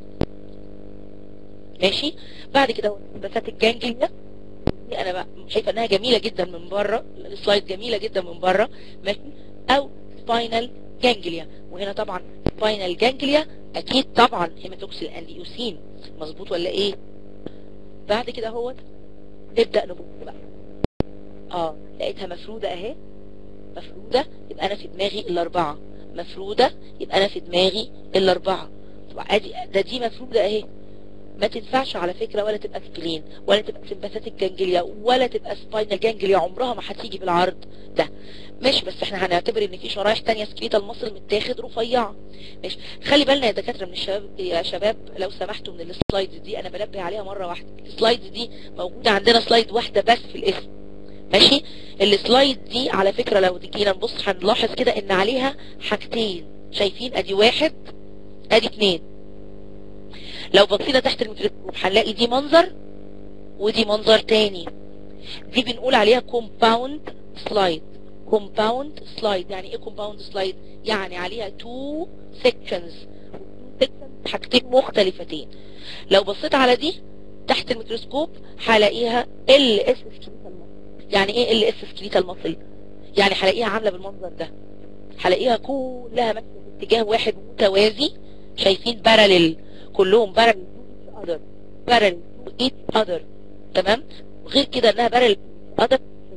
ماشي بعد كده بسات الجانجليا دي أنا بقى شايفة إنها جميلة جدا من بره السلايد جميلة جدا من بره ماشي أو سباينال جانجليا وهنا طبعا سباينال جانجليا أكيد طبعا هيماتوكسيل أنديوسين مظبوط ولا إيه بعد كده هو نبدأ نبص بقى اه لقيتها مفرودة اهي مفرودة يبقى انا في دماغي الاربعة مفرودة يبقى انا في دماغي الاربعة طبعا ادي ده دي مفرودة اهي ما تنفعش على فكرة ولا تبقى سبلين ولا تبقى سمباثيك جانجليا ولا تبقى سباينال جانجليا عمرها ما هتيجي بالعرض ده ماشي بس احنا هنعتبر ان في شرايح تانية سكريتال مصر متاخد رفيعة ماشي خلي بالنا يا دكاترة من الشباب يا شباب لو سمحتوا من السلايدز دي انا بنبه عليها مرة واحدة السلايدز دي موجودة عندنا سلايد واحدة بس في الاسم ماشي السلايد دي على فكرة لو جينا نبص هنلاحظ كده ان عليها حاجتين شايفين ادي واحد ادي اتنين لو بصينا تحت الميكروسكوب هنلاقي دي منظر ودي منظر تاني دي بنقول عليها كومباوند سلايد كومباوند سلايد يعني ايه كومباوند سلايد يعني عليها تو سيكشنز حاجتين مختلفتين لو بصيت على دي تحت الميكروسكوب هلاقيها ال اس سكليتال ماسل يعني ايه ال اس سكليتال ماسل يعني هلاقيها عامله بالمنظر ده هلاقيها كلها ماشيه في اتجاه واحد متوازي شايفين باراليل كلهم باراليل تو اذر باراليل تو ايت اذر تمام غير كده انها باراليل اذر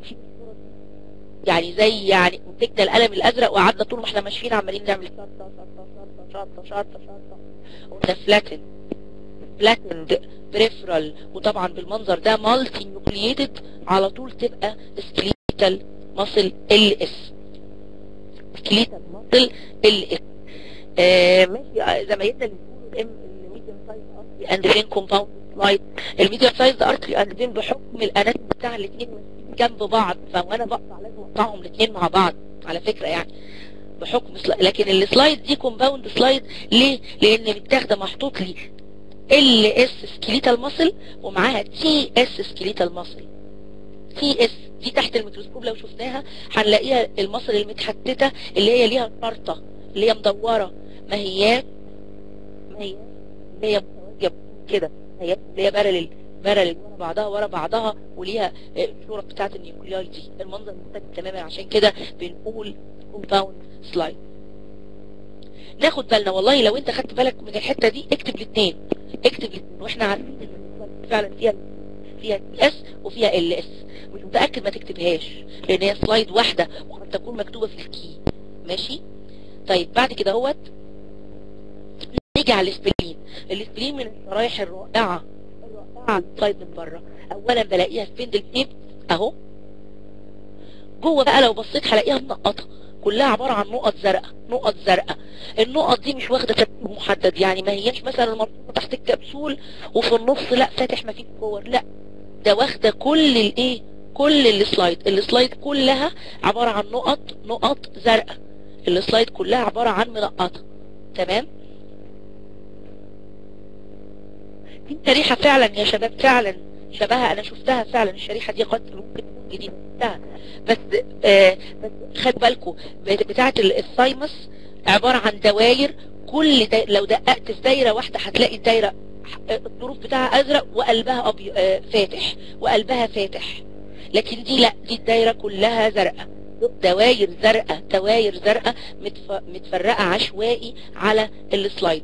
يعني زي يعني مسكنا القلم الازرق وقعدنا طول ما احنا ماشيين عمالين نعمل شرطه شرطه شرطه شرطه شرطه شرطه وده فلاتن flattened peripheral وطبعا بالمنظر ده multi nucleated على طول تبقى skeletal muscle LS skeletal muscle LS آه ماشي زمايلنا اللي بيقولوا الام الميديوم سايز ارتري اند فين كومباوند سلايد الميديوم سايز ارتري اند فين بحكم الاناتومي بتاع الاثنين جنب بعض فانا بقطع لازم اقطعهم الاثنين مع بعض على فكره يعني بحكم سلايد. لكن السلايد دي كومباوند سلايد ليه لان متاخده محطوط لي ال اس سكيليتال ماسل ومعاها تي اس سكيليتال ماسل تي اس دي تحت الميكروسكوب لو شفناها هنلاقيها المصل المتحتته اللي هي ليها فرطه اللي هي مدوره ما هي ما هي اللي هي متوجه كده هي اللي هي بارلل بارلل ورا بعضها ورا بعضها وليها الصوره بتاعت النيوكلياي دي المنظر مختلف تماما عشان كده بنقول كومباوند سلايد ناخد بالنا والله لو انت خدت بالك من الحته دي اكتب الاثنين اكتب الاثنين واحنا عارفين ان فعلا فيها فيها تي اس وفيها ال اس مش متاكد ما تكتبهاش لان هي سلايد واحده وقد تكون مكتوبه في الكي ماشي طيب بعد كده اهوت نيجي على الاسبلين الاسبلين من الشرايح الرائعه الرائعه السلايد من بره اولا بلاقيها في بند التيب اهو جوه بقى لو بصيت هلاقيها منقطه كلها عبارة عن نقط زرقاء نقط زرقاء النقط دي مش واخدة ترتيب محدد يعني ما هياش مثلا المرصوصة تحت الكبسول وفي النص لا فاتح ما فيه كور لا ده واخدة كل الايه كل السلايد السلايد كلها عبارة عن نقط نقط زرقاء السلايد كلها عبارة عن منقطة تمام دي شريحة فعلا يا شباب فعلا شبهها انا شفتها فعلا الشريحة دي قد ممكن تكون جديدة شفتها بس آه بس خدوا بالكم بتاعة الثايمس عبارة عن دواير كل دا لو دققت في دايرة واحدة هتلاقي الدايرة الظروف بتاعها ازرق وقلبها أبي... آه فاتح وقلبها فاتح لكن دي لا دي الدايرة كلها زرقاء دواير زرقاء دواير زرقاء متف... متفرقة عشوائي على السلايد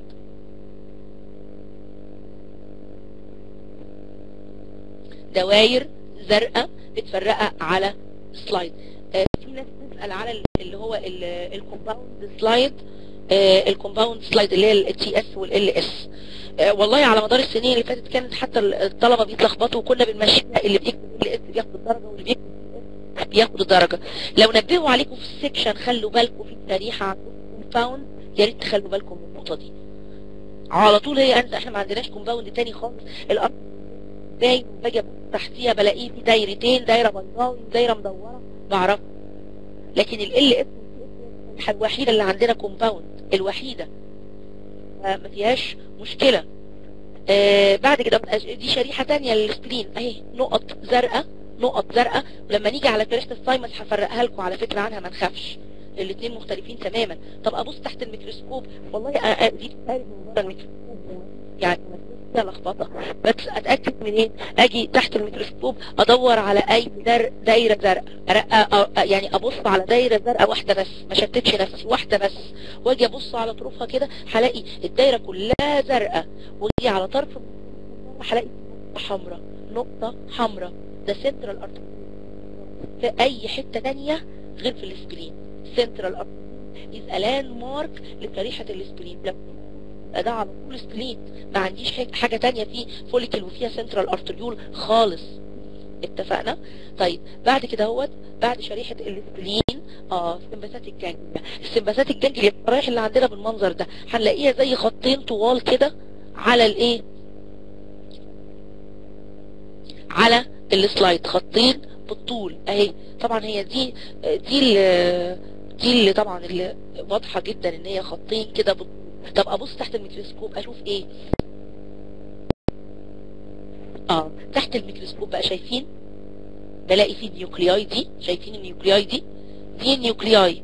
دواير زرقاء متفرقة على سلايد آه في ناس بتسأل على اللي هو الكومباوند سلايد آه الكومباوند سلايد اللي هي التي اس والال اس آه والله على مدار السنين اللي فاتت كانت حتى الطلبة بيتلخبطوا وكنا بنمشيها اللي بيكتب ال اس بياخد الدرجة واللي بيكتب بياخد الدرجة لو نبهوا عليكم في السكشن خلوا بالكم في التاريخ عن كومباوند يا ريت تخلوا بالكم من النقطة دي على طول هي انت احنا ما عندناش كومباوند تاني خالص الارض باين باجي ابص تحتيها بلاقيه في دايرتين دايره بيضاوي ودايره مدوره بعرفها لكن ال اس الوحيده اللي عندنا كومباوند الوحيده ما فيهاش مشكله آه بعد كده دي شريحه ثانيه للسبلين اهي نقط زرقاء نقط زرقاء ولما نيجي على شريحه السايمس هفرقها لكم على فكره عنها ما نخافش الاثنين مختلفين تماما طب ابص تحت الميكروسكوب والله دي بتعرف من بره الميكروسكوب يعني فيها لخبطه بس اتاكد منين اجي تحت الميكروسكوب ادور على اي در دايره زرقاء يعني ابص على دايره زرقاء واحده بس ما شتتش نفسي واحده بس واجي ابص على طرفها كده هلاقي الدايره كلها زرقاء واجي على طرف هلاقي حمراء نقطه حمراء ده سنترال ارتري في اي حته تانية غير في الاسبرين سنترال ارتري از الان مارك لشريحه الاسبرين ده على طول سبلين ما عنديش حاجة تانية فيه فوليكل وفيها سنترال ارتريول خالص اتفقنا طيب بعد كده هوت بعد شريحة السبلين اه سمباسات الجانجليا السمباسات الجانجليا الشرايح اللي عندنا بالمنظر ده هنلاقيها زي خطين طوال كده على الايه على السلايد خطين بالطول اهي طبعا هي دي دي اللي دي اللي طبعا اللي واضحة جدا ان هي خطين كده بالطول طب ابص تحت الميكروسكوب اشوف ايه اه تحت الميكروسكوب بقى شايفين بلاقي فيه النيوكلياي دي شايفين النيوكلياي دي دي النيوكلياي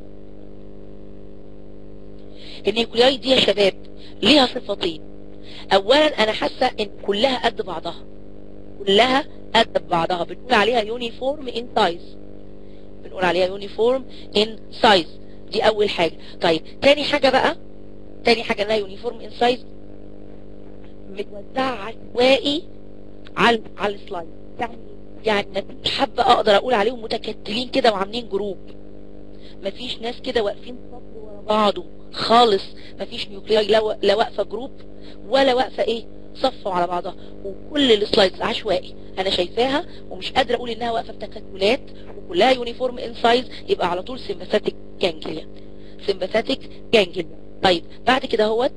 النيوكلياي دي يا شباب ليها صفتين اولا انا حاسه ان كلها قد بعضها كلها قد بعضها بنقول عليها يونيفورم ان سايز بنقول عليها يونيفورم ان سايز دي اول حاجه طيب تاني حاجه بقى تاني حاجة انها يونيفورم ان سايز متوزعة عشوائي على على السلايد يعني يعني مفيش حبة اقدر اقول عليهم متكتلين كده وعاملين جروب مفيش ناس كده واقفين صف ورا بعضه خالص مفيش نيوكلياي لا لا واقفة جروب ولا واقفة ايه صفوا على بعضها وكل السلايدز عشوائي انا شايفاها ومش قادره اقول انها واقفه بتكتلات وكلها يونيفورم ان سايز يبقى على طول سمباثيك جانجليا سمباثيك جانجليا طيب بعد كده هو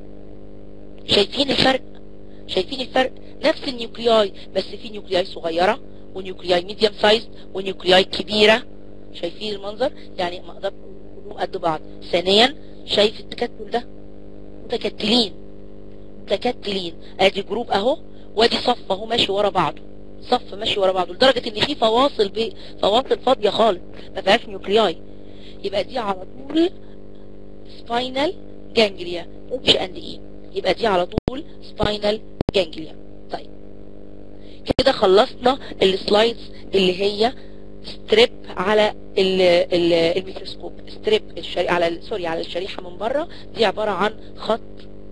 شايفين الفرق شايفين الفرق نفس النيوكلياي بس في نيوكلياي صغيره ونيوكلياي ميديوم سايز ونيوكلياي كبيره شايفين المنظر يعني ما اقدر كلهم قد بعض ثانيا شايف التكتل ده متكتلين متكتلين ادي جروب اهو وادي صف اهو ماشي ورا بعضه صف ماشي ورا بعضه لدرجه ان في فواصل ب... فواصل فاضيه خالص ما فيهاش نيوكلياي يبقى دي على طول سباينال جانجليا اتش اند اي يبقى دي على طول سباينال جانجليا طيب كده خلصنا السلايدز اللي هي ستريب على ال ال الميكروسكوب ستريب الشري... على سوري على الشريحه من بره دي عباره عن خط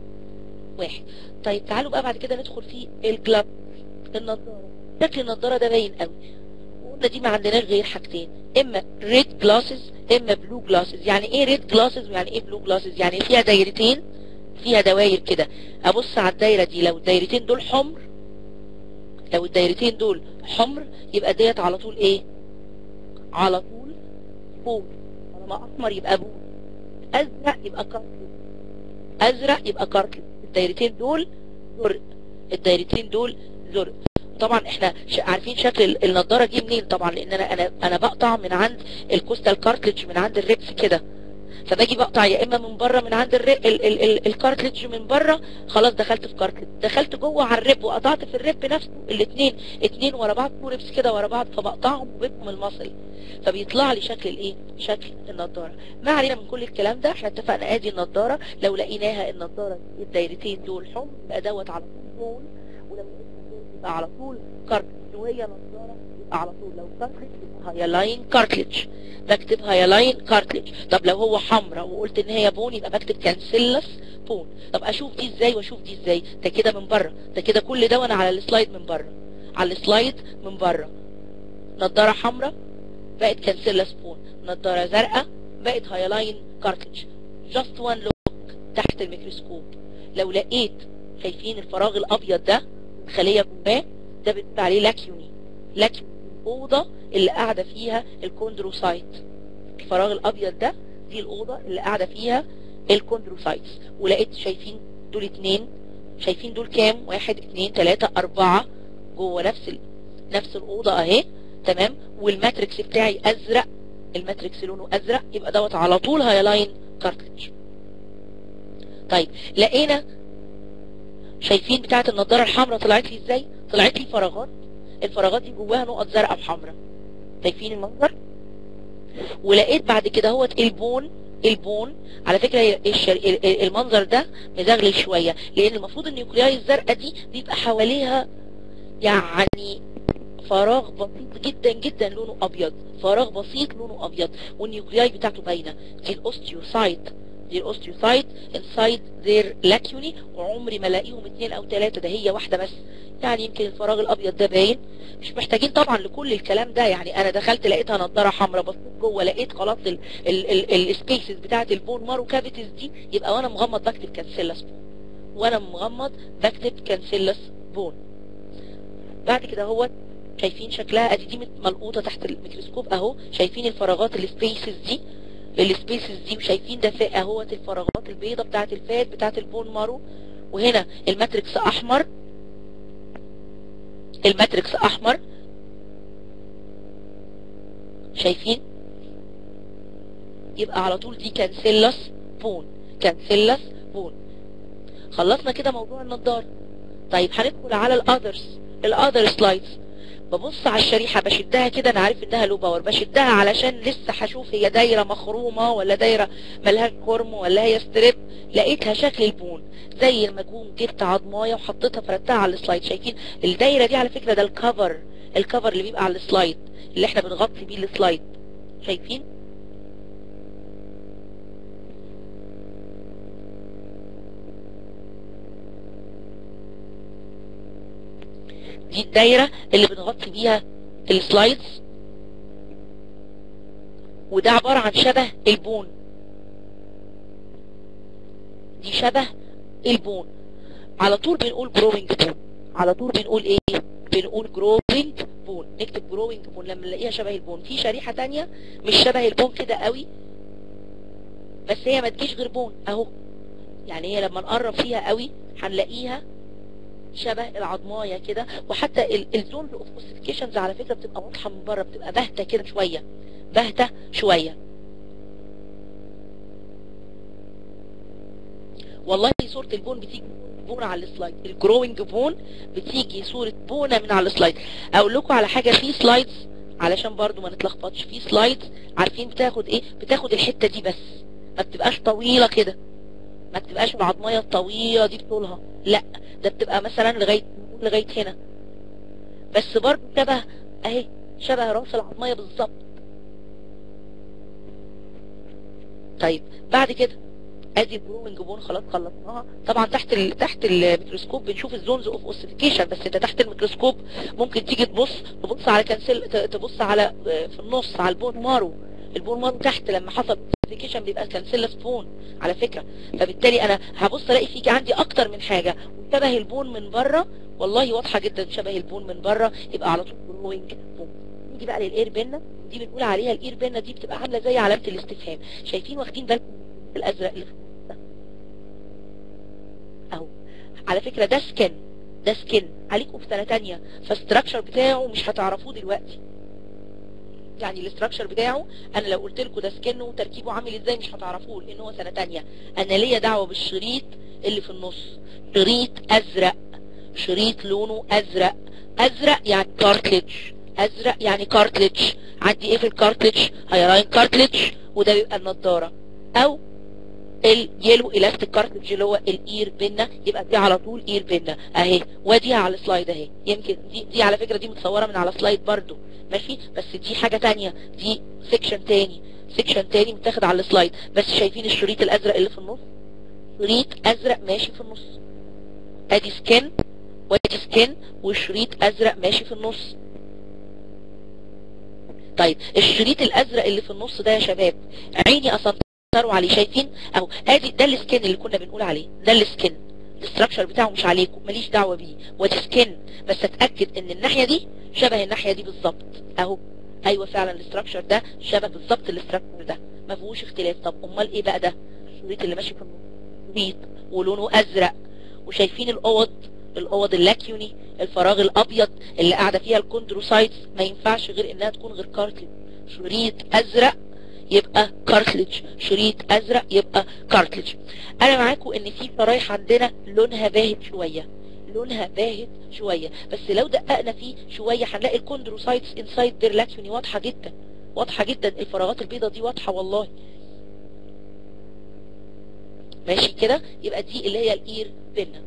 واحد طيب تعالوا بقى بعد كده ندخل في الجلاب النضاره شكل النضاره ده باين قوي وقلنا دي ما عندناش غير حاجتين اما ريد جلاسز اما بلو جلاسز يعني ايه ريد جلاسز ويعني ايه بلو جلاسز يعني فيها دايرتين فيها دواير كده ابص على الدايره دي لو الدايرتين دول حمر لو الدايرتين دول حمر يبقى ديت على طول ايه على طول بول طالما احمر يبقى بول ازرق يبقى كارتلج ازرق يبقى كارتلج الدايرتين دول زرق الدايرتين دول زرق طبعا احنا عارفين شكل النضاره دي منين طبعا لان انا انا انا بقطع من عند الكوستال كارتلج من عند الريبس كده فباجي بقطع يا اما من بره من عند الري... ال... ال... ال... الكارتلج من بره خلاص دخلت في كارتلج دخلت جوه على الريب وقطعت في الريب نفسه الاثنين اتنين ورا بعض تو ريبس كده ورا بعض فبقطعهم وبيبهم المصري فبيطلع لي شكل الايه شكل النضاره ما علينا من كل الكلام ده احنا اتفقنا ادي النضاره لو لقيناها النضاره الدايرتين دول حمر يبقى دوت على طول بول ولو يبقى على طول كارتلج وهي نضاره يبقى على طول لو كارتلج يبقى هايلاين كارتلج بكتب هايلاين كارتلج طب لو هو حمراء وقلت ان هي بون يبقى بكتب كانسيلس بون طب اشوف دي ازاي واشوف دي ازاي ده كده من بره ده كده كل ده وانا على السلايد من بره على السلايد من بره نضاره حمراء بقت كانسيلس بون نضاره زرقاء بقت هايلاين كارتلج جاست وان لوك تحت الميكروسكوب لو لقيت شايفين الفراغ الابيض ده خليه جواه ده بنقول عليه لاكيوني لاكيوني الأوضة اللي قاعدة فيها الكوندروسايت الفراغ الأبيض ده دي الأوضة اللي قاعدة فيها الكوندروسايتس ولقيت شايفين دول اتنين شايفين دول كام واحد اتنين تلاتة أربعة جوه نفس ال... نفس الأوضة أهي تمام والماتريكس بتاعي أزرق الماتريكس لونه أزرق يبقى دوت على طول هايلاين كارتلج طيب لقينا شايفين بتاعت النضارة الحمراء طلعت لي ازاي طلعت لي فراغات الفراغات دي جواها نقط زرقاء وحمراء شايفين المنظر ولقيت بعد كده هو البون البون على فكرة المنظر ده مزغلل شوية لان المفروض النيوكلياي الزرقاء دي بيبقى حواليها يعني فراغ بسيط جدا جدا لونه ابيض فراغ بسيط لونه ابيض والنيوكلياي بتاعته باينه دي الاوستيوسايت دي الاوستيوسايت انسايد ذير لاكيوني وعمري ما الاقيهم اثنين او ثلاثه ده هي واحده بس يعني يمكن الفراغ الابيض ده باين مش محتاجين طبعا لكل الكلام ده يعني انا دخلت لقيتها نضاره حمراء بصيت جوه لقيت خلاص السبيسز بتاعت البون مارو كافيتيز دي يبقى وانا مغمض بكتب كانسيلس بون وانا مغمض بكتب كانسيلس بون بعد كده هو شايفين شكلها ادي دي ملقوطه تحت الميكروسكوب اهو شايفين الفراغات السبيسز دي السبيسز دي وشايفين ده فوق اهوت الفراغات البيضه بتاعت الفات بتاعت البون مارو وهنا الماتريكس احمر الماتريكس احمر شايفين يبقى على طول دي كانسيلس بون كانسيلس بون خلصنا كده موضوع النضاره طيب هندخل على الاذرز الاذر سلايدز ببص على الشريحة بشدها كده انا عارف انها لو باور بشدها علشان لسه هشوف هي دايرة مخرومة ولا دايرة ملهاش كرم ولا هي ستريب لقيتها شكل البون زي لما اكون جبت عضمايه وحطيتها فردتها على السلايد شايفين الدايرة دي على فكرة ده الكفر الكفر اللي بيبقى على السلايد اللي احنا بنغطي بيه السلايد شايفين دي الدايرة اللي بنغطي بيها السلايدز وده عبارة عن شبه البون دي شبه البون على طول بنقول جروينج بون على طول بنقول ايه بنقول جروينج بون نكتب جروينج بون لما نلاقيها شبه البون في شريحة تانية مش شبه البون كده قوي بس هي ما تجيش غير بون اهو يعني هي لما نقرب فيها قوي هنلاقيها شبه العظمايه كده وحتى الزونز اوف اوسيفيكيشنز على فكره بتبقى واضحه من بره بتبقى باهته كده شويه باهته شويه والله صورة البون بتيجي بونة على السلايد الجروينج بون بتيجي صورة بونة من على السلايد اقول لكم على حاجة في سلايدز علشان برضو ما نتلخبطش في سلايدز عارفين بتاخد ايه بتاخد الحتة دي بس ما بتبقاش طويلة كده ما بتبقاش العظمية الطويلة دي بطولها لا ده بتبقى مثلا لغاية لغاية هنا بس برضو شبه اهي شبه راس العظمية بالظبط طيب بعد كده ادي الجروينج بون خلاص خلصناها طبعا تحت ال... تحت الميكروسكوب بنشوف الزونز اوف اوسيفيكيشن بس انت تحت الميكروسكوب ممكن تيجي تبص تبص على كنسل تبص على في النص على البون مارو البون مارو تحت لما حصل اوسيفيكيشن بيبقى كانسيلس بون على فكرة فبالتالي انا هبص الاقي فيك عندي اكتر من حاجة وشبه البون من بره والله واضحة جدا شبه البون من بره يبقى على طول جروينج بون نيجي بقى للاير بينا دي بنقول عليها الاير بينا دي بتبقى عاملة زي علامة الاستفهام شايفين واخدين بالكم الازرق اللي في اهو على فكرة ده سكن ده سكن عليكم في سنة تانية فالستراكشر بتاعه مش هتعرفوه دلوقتي يعني الاستراكشر بتاعه انا لو قلت لكم ده سكن وتركيبه عامل ازاي مش هتعرفوه لان هو سنة تانية انا ليا دعوة بالشريط اللي في النص شريط ازرق شريط لونه ازرق ازرق يعني كارتلج ازرق يعني كارتلج عندي ايه في الكارتلج هيراين كارتلج وده بيبقى النضارة او اليلو الاستيك كارتج اللي هو الاير بينا يبقى دي على طول اير بينا اهي واديها على السلايد اهي يمكن دي, دي على فكرة دي متصورة من على سلايد برضو ماشي بس دي حاجة تانية دي سيكشن تاني سيكشن تاني متاخد على السلايد بس شايفين الشريط الازرق اللي في النص شريط ازرق ماشي في النص ادي سكن وادي سكن وشريط ازرق ماشي في النص طيب الشريط الازرق اللي في النص ده يا شباب عيني اسنطروا عليه شايفين اهو ادي ده السكن اللي كنا بنقول عليه ده السكن الاستراكشر بتاعه مش عليكم ماليش دعوه بيه وادي سكن بس اتاكد ان الناحيه دي شبه الناحيه دي بالظبط اهو ايوه فعلا الاستراكشر ده شبه بالظبط الاستراكشر ده ما فيهوش اختلاف طب امال ايه بقى ده الشريط اللي ماشي في النص بيض ولونه ازرق وشايفين الاوض الاوض اللاكيوني الفراغ الابيض اللي قاعده فيها الكوندروسايتس ما ينفعش غير انها تكون غير كارتلج شريط ازرق يبقى كارتلج شريط ازرق يبقى كارتلج انا معاكم ان في شرايح عندنا لونها باهت شويه لونها باهت شوية بس لو دققنا فيه شوية هنلاقي الكوندروسايتس انسايد دير لاكيوني واضحة جدا واضحة جدا الفراغات البيضة دي واضحة والله ماشي كده يبقى دي اللي هي الاير بينا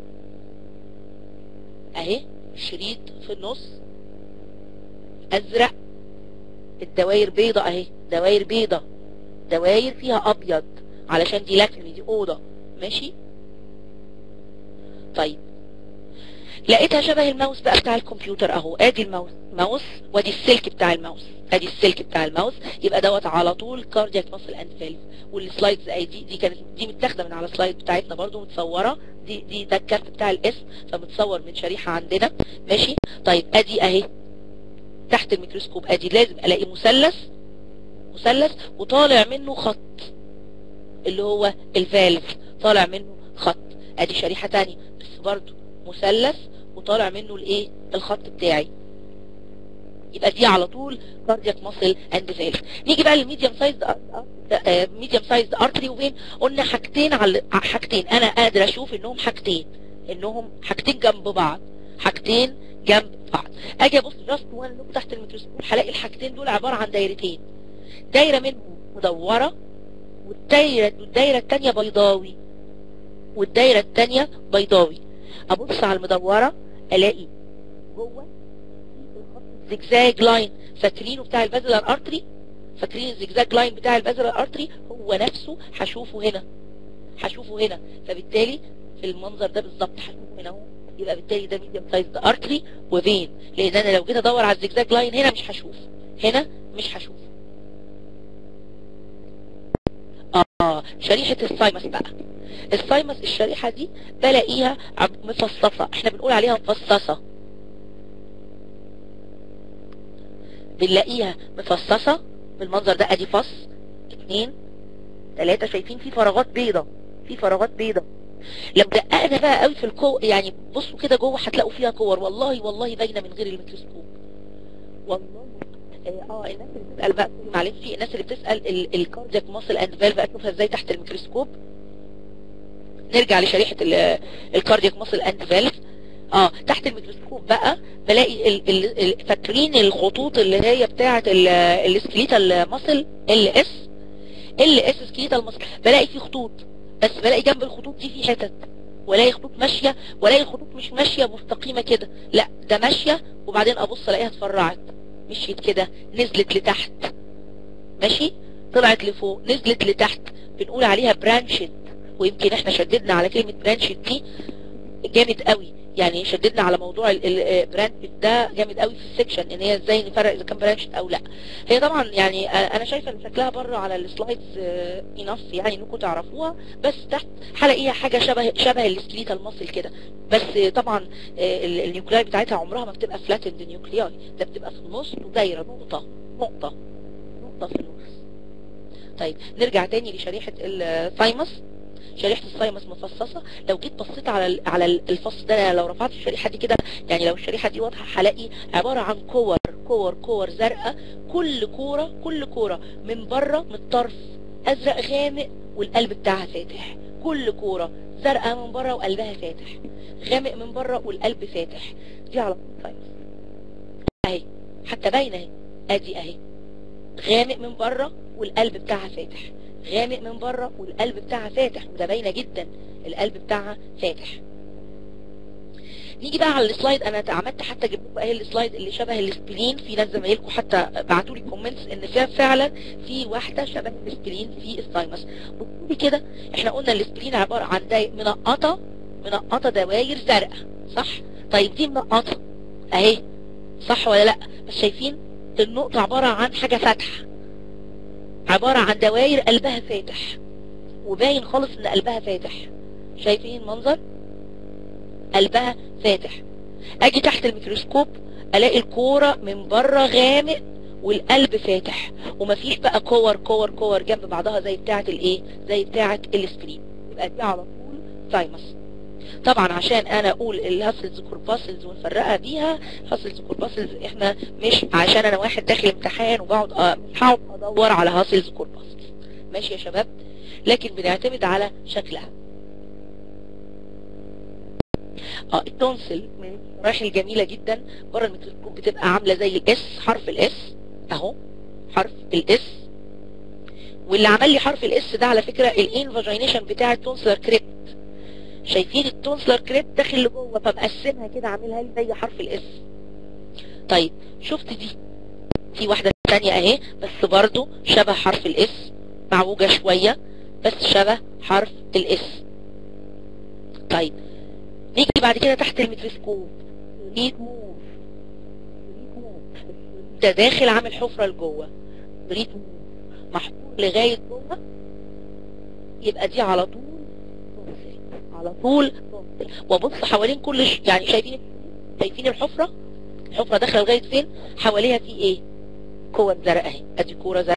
اهي شريط في النص ازرق الدواير بيضة اهي دواير بيضة دواير فيها ابيض علشان دي لاكيوني دي اوضة ماشي طيب لقيتها شبه الماوس بقى بتاع الكمبيوتر اهو ادي الماوس ماوس وادي السلك بتاع الماوس ادي السلك بتاع الماوس يبقى دوت على طول كاردياك ماسل اند فالف والسلايدز اي دي دي كانت دي متاخده من على السلايد بتاعتنا برضو متصوره دي دي ده الكارت بتاع الاسم فمتصور من شريحه عندنا ماشي طيب ادي اهي تحت الميكروسكوب ادي لازم الاقي مثلث مثلث وطالع منه خط اللي هو الفالف طالع منه خط ادي شريحه تانية بس برضو مثلث وطالع منه الايه الخط بتاعي يبقى دي على طول كاردياك ماسل اند فالف نيجي بقى للميديوم سايز ميديوم سايز ارتري وفين قلنا حاجتين على حاجتين انا قادر اشوف انهم حاجتين انهم حاجتين جنب بعض حاجتين جنب بعض اجي ابص جاست وان لوك تحت الميكروسكوب هلاقي الحاجتين دول عباره عن دايرتين دايره منهم مدوره والدايره والدايره الثانيه بيضاوي والدايره الثانيه بيضاوي ابص على المدوره الاقي جوه زجزاج لاين فاكرينه بتاع البازلر ارتري فاكرين الزجزاج لاين بتاع البازلر ارتري هو نفسه هشوفه هنا هشوفه هنا فبالتالي في المنظر ده بالظبط هشوفه هنا اهو يبقى بالتالي ده ميديم سايز ارتري وفين لان انا لو جيت ادور على الزجزاج لاين هنا مش هشوف هنا مش هشوف اه شريحة السايمس بقى السايمس الشريحة دي بلاقيها مفصصة احنا بنقول عليها مفصصة بنلاقيها مفصصة بالمنظر ده ادي فص اتنين تلاتة شايفين في فراغات بيضة في فراغات بيضة لو دققنا بقى قوي في الكو يعني بصوا كده جوه هتلاقوا فيها كور والله والله باينه من غير الميكروسكوب والله اه الناس اللي بتسال بقى معلش في الناس اللي بتسال الكاردياك ماسل اند فالف اشوفها ازاي تحت الميكروسكوب نرجع لشريحه الكاردياك ماسل اند فالف اه تحت الميكروسكوب بقى بلاقي ال ال ال فاكرين الخطوط اللي هي بتاعه السكليتال ماسل ال اس ال اس سكليتال ماسل بلاقي في خطوط بس بلاقي جنب الخطوط دي في حتت ولاقي خطوط ماشية ولاقي الخطوط مش ماشية مستقيمة كده لا ده ماشية وبعدين ابص الاقيها اتفرعت مشيت كده نزلت لتحت ماشي طلعت لفوق نزلت لتحت بنقول عليها برانشت ويمكن احنا شددنا على كلمة برانشت دي جامد قوي يعني شددنا على موضوع البرانشت ده جامد قوي في السكشن ان هي ازاي نفرق اذا كان برانشت او لا هي طبعا يعني انا شايفه ان شكلها بره على السلايدز انف يعني انكم تعرفوها بس تحت هلاقيها حاجه شبه شبه السكليتال ماسل كده بس طبعا النيوكلياي بتاعتها عمرها ما بتبقى فلاتند نيوكلياي ده بتبقى في النص ودايره نقطه نقطه نقطه في النص طيب نرجع تاني لشريحه الثايمس شريحة الصايمس مفصصة لو جيت بصيت على على الفص ده لو رفعت الشريحة دي كده يعني لو الشريحة دي واضحة هلاقي عبارة عن كور كور كور زرقاء كل كورة كل كورة من بره من الطرف ازرق غامق والقلب بتاعها فاتح كل كورة زرقاء من بره وقلبها فاتح غامق من بره والقلب فاتح دي على الصايمس اهي حتى باينه اهي ادي اهي غامق من بره والقلب بتاعها فاتح غامق من بره والقلب بتاعها فاتح وده باينه جدا القلب بتاعها فاتح نيجي بقى على السلايد انا عملت حتى جبت لكم اهي السلايد اللي شبه السبلين في ناس زمايلكم حتى بعتوا لي كومنتس ان فيها فعلا في واحده شبه السبلين في الثايمس بصوا لي كده احنا قلنا السبلين عباره عن داي منقطه منقطه دواير زرقاء صح طيب دي منقطه اهي صح ولا لا بس شايفين النقطه عباره عن حاجه فاتحه عبارة عن دواير قلبها فاتح وباين خالص ان قلبها فاتح شايفين المنظر قلبها فاتح اجي تحت الميكروسكوب الاقي الكورة من بره غامق والقلب فاتح ومفيش بقى كور كور كور جنب بعضها زي بتاعة الايه زي بتاعة السكرين يبقى دي على طول ثايمس طبعا عشان انا اقول الهاسلز كورباسلز ونفرقها بيها هاسلز كورباسلز احنا مش عشان انا واحد داخل امتحان وبقعد هقعد ادور على هاسلز كورباسلز ماشي يا شباب لكن بنعتمد على شكلها اه التونسل من الشرايح الجميله جدا بره الميكروسكوب بتبقى عامله زي الاس حرف الاس اهو حرف الاس واللي عمل لي حرف الاس ده على فكره الانفاجينيشن بتاع التونسلر كريبت شايفين التونسلر كريب داخل لجوه فمقسمها كده عاملها لي زي حرف الاس طيب شفت دي في واحدة تانية اهي بس برضو شبه حرف الاس معوجة شوية بس شبه حرف الاس طيب نيجي بعد كده تحت الميكروسكوب ريد موف ده داخل عامل حفرة لجوه ريد موف محفور لغاية جوه يبقى دي على طول على طول وابص حوالين كل ش... يعني شايفين شايفين الحفرة الحفرة داخله لغاية فين حواليها في ايه كور زرقاء اهي ادي كورة زرقاء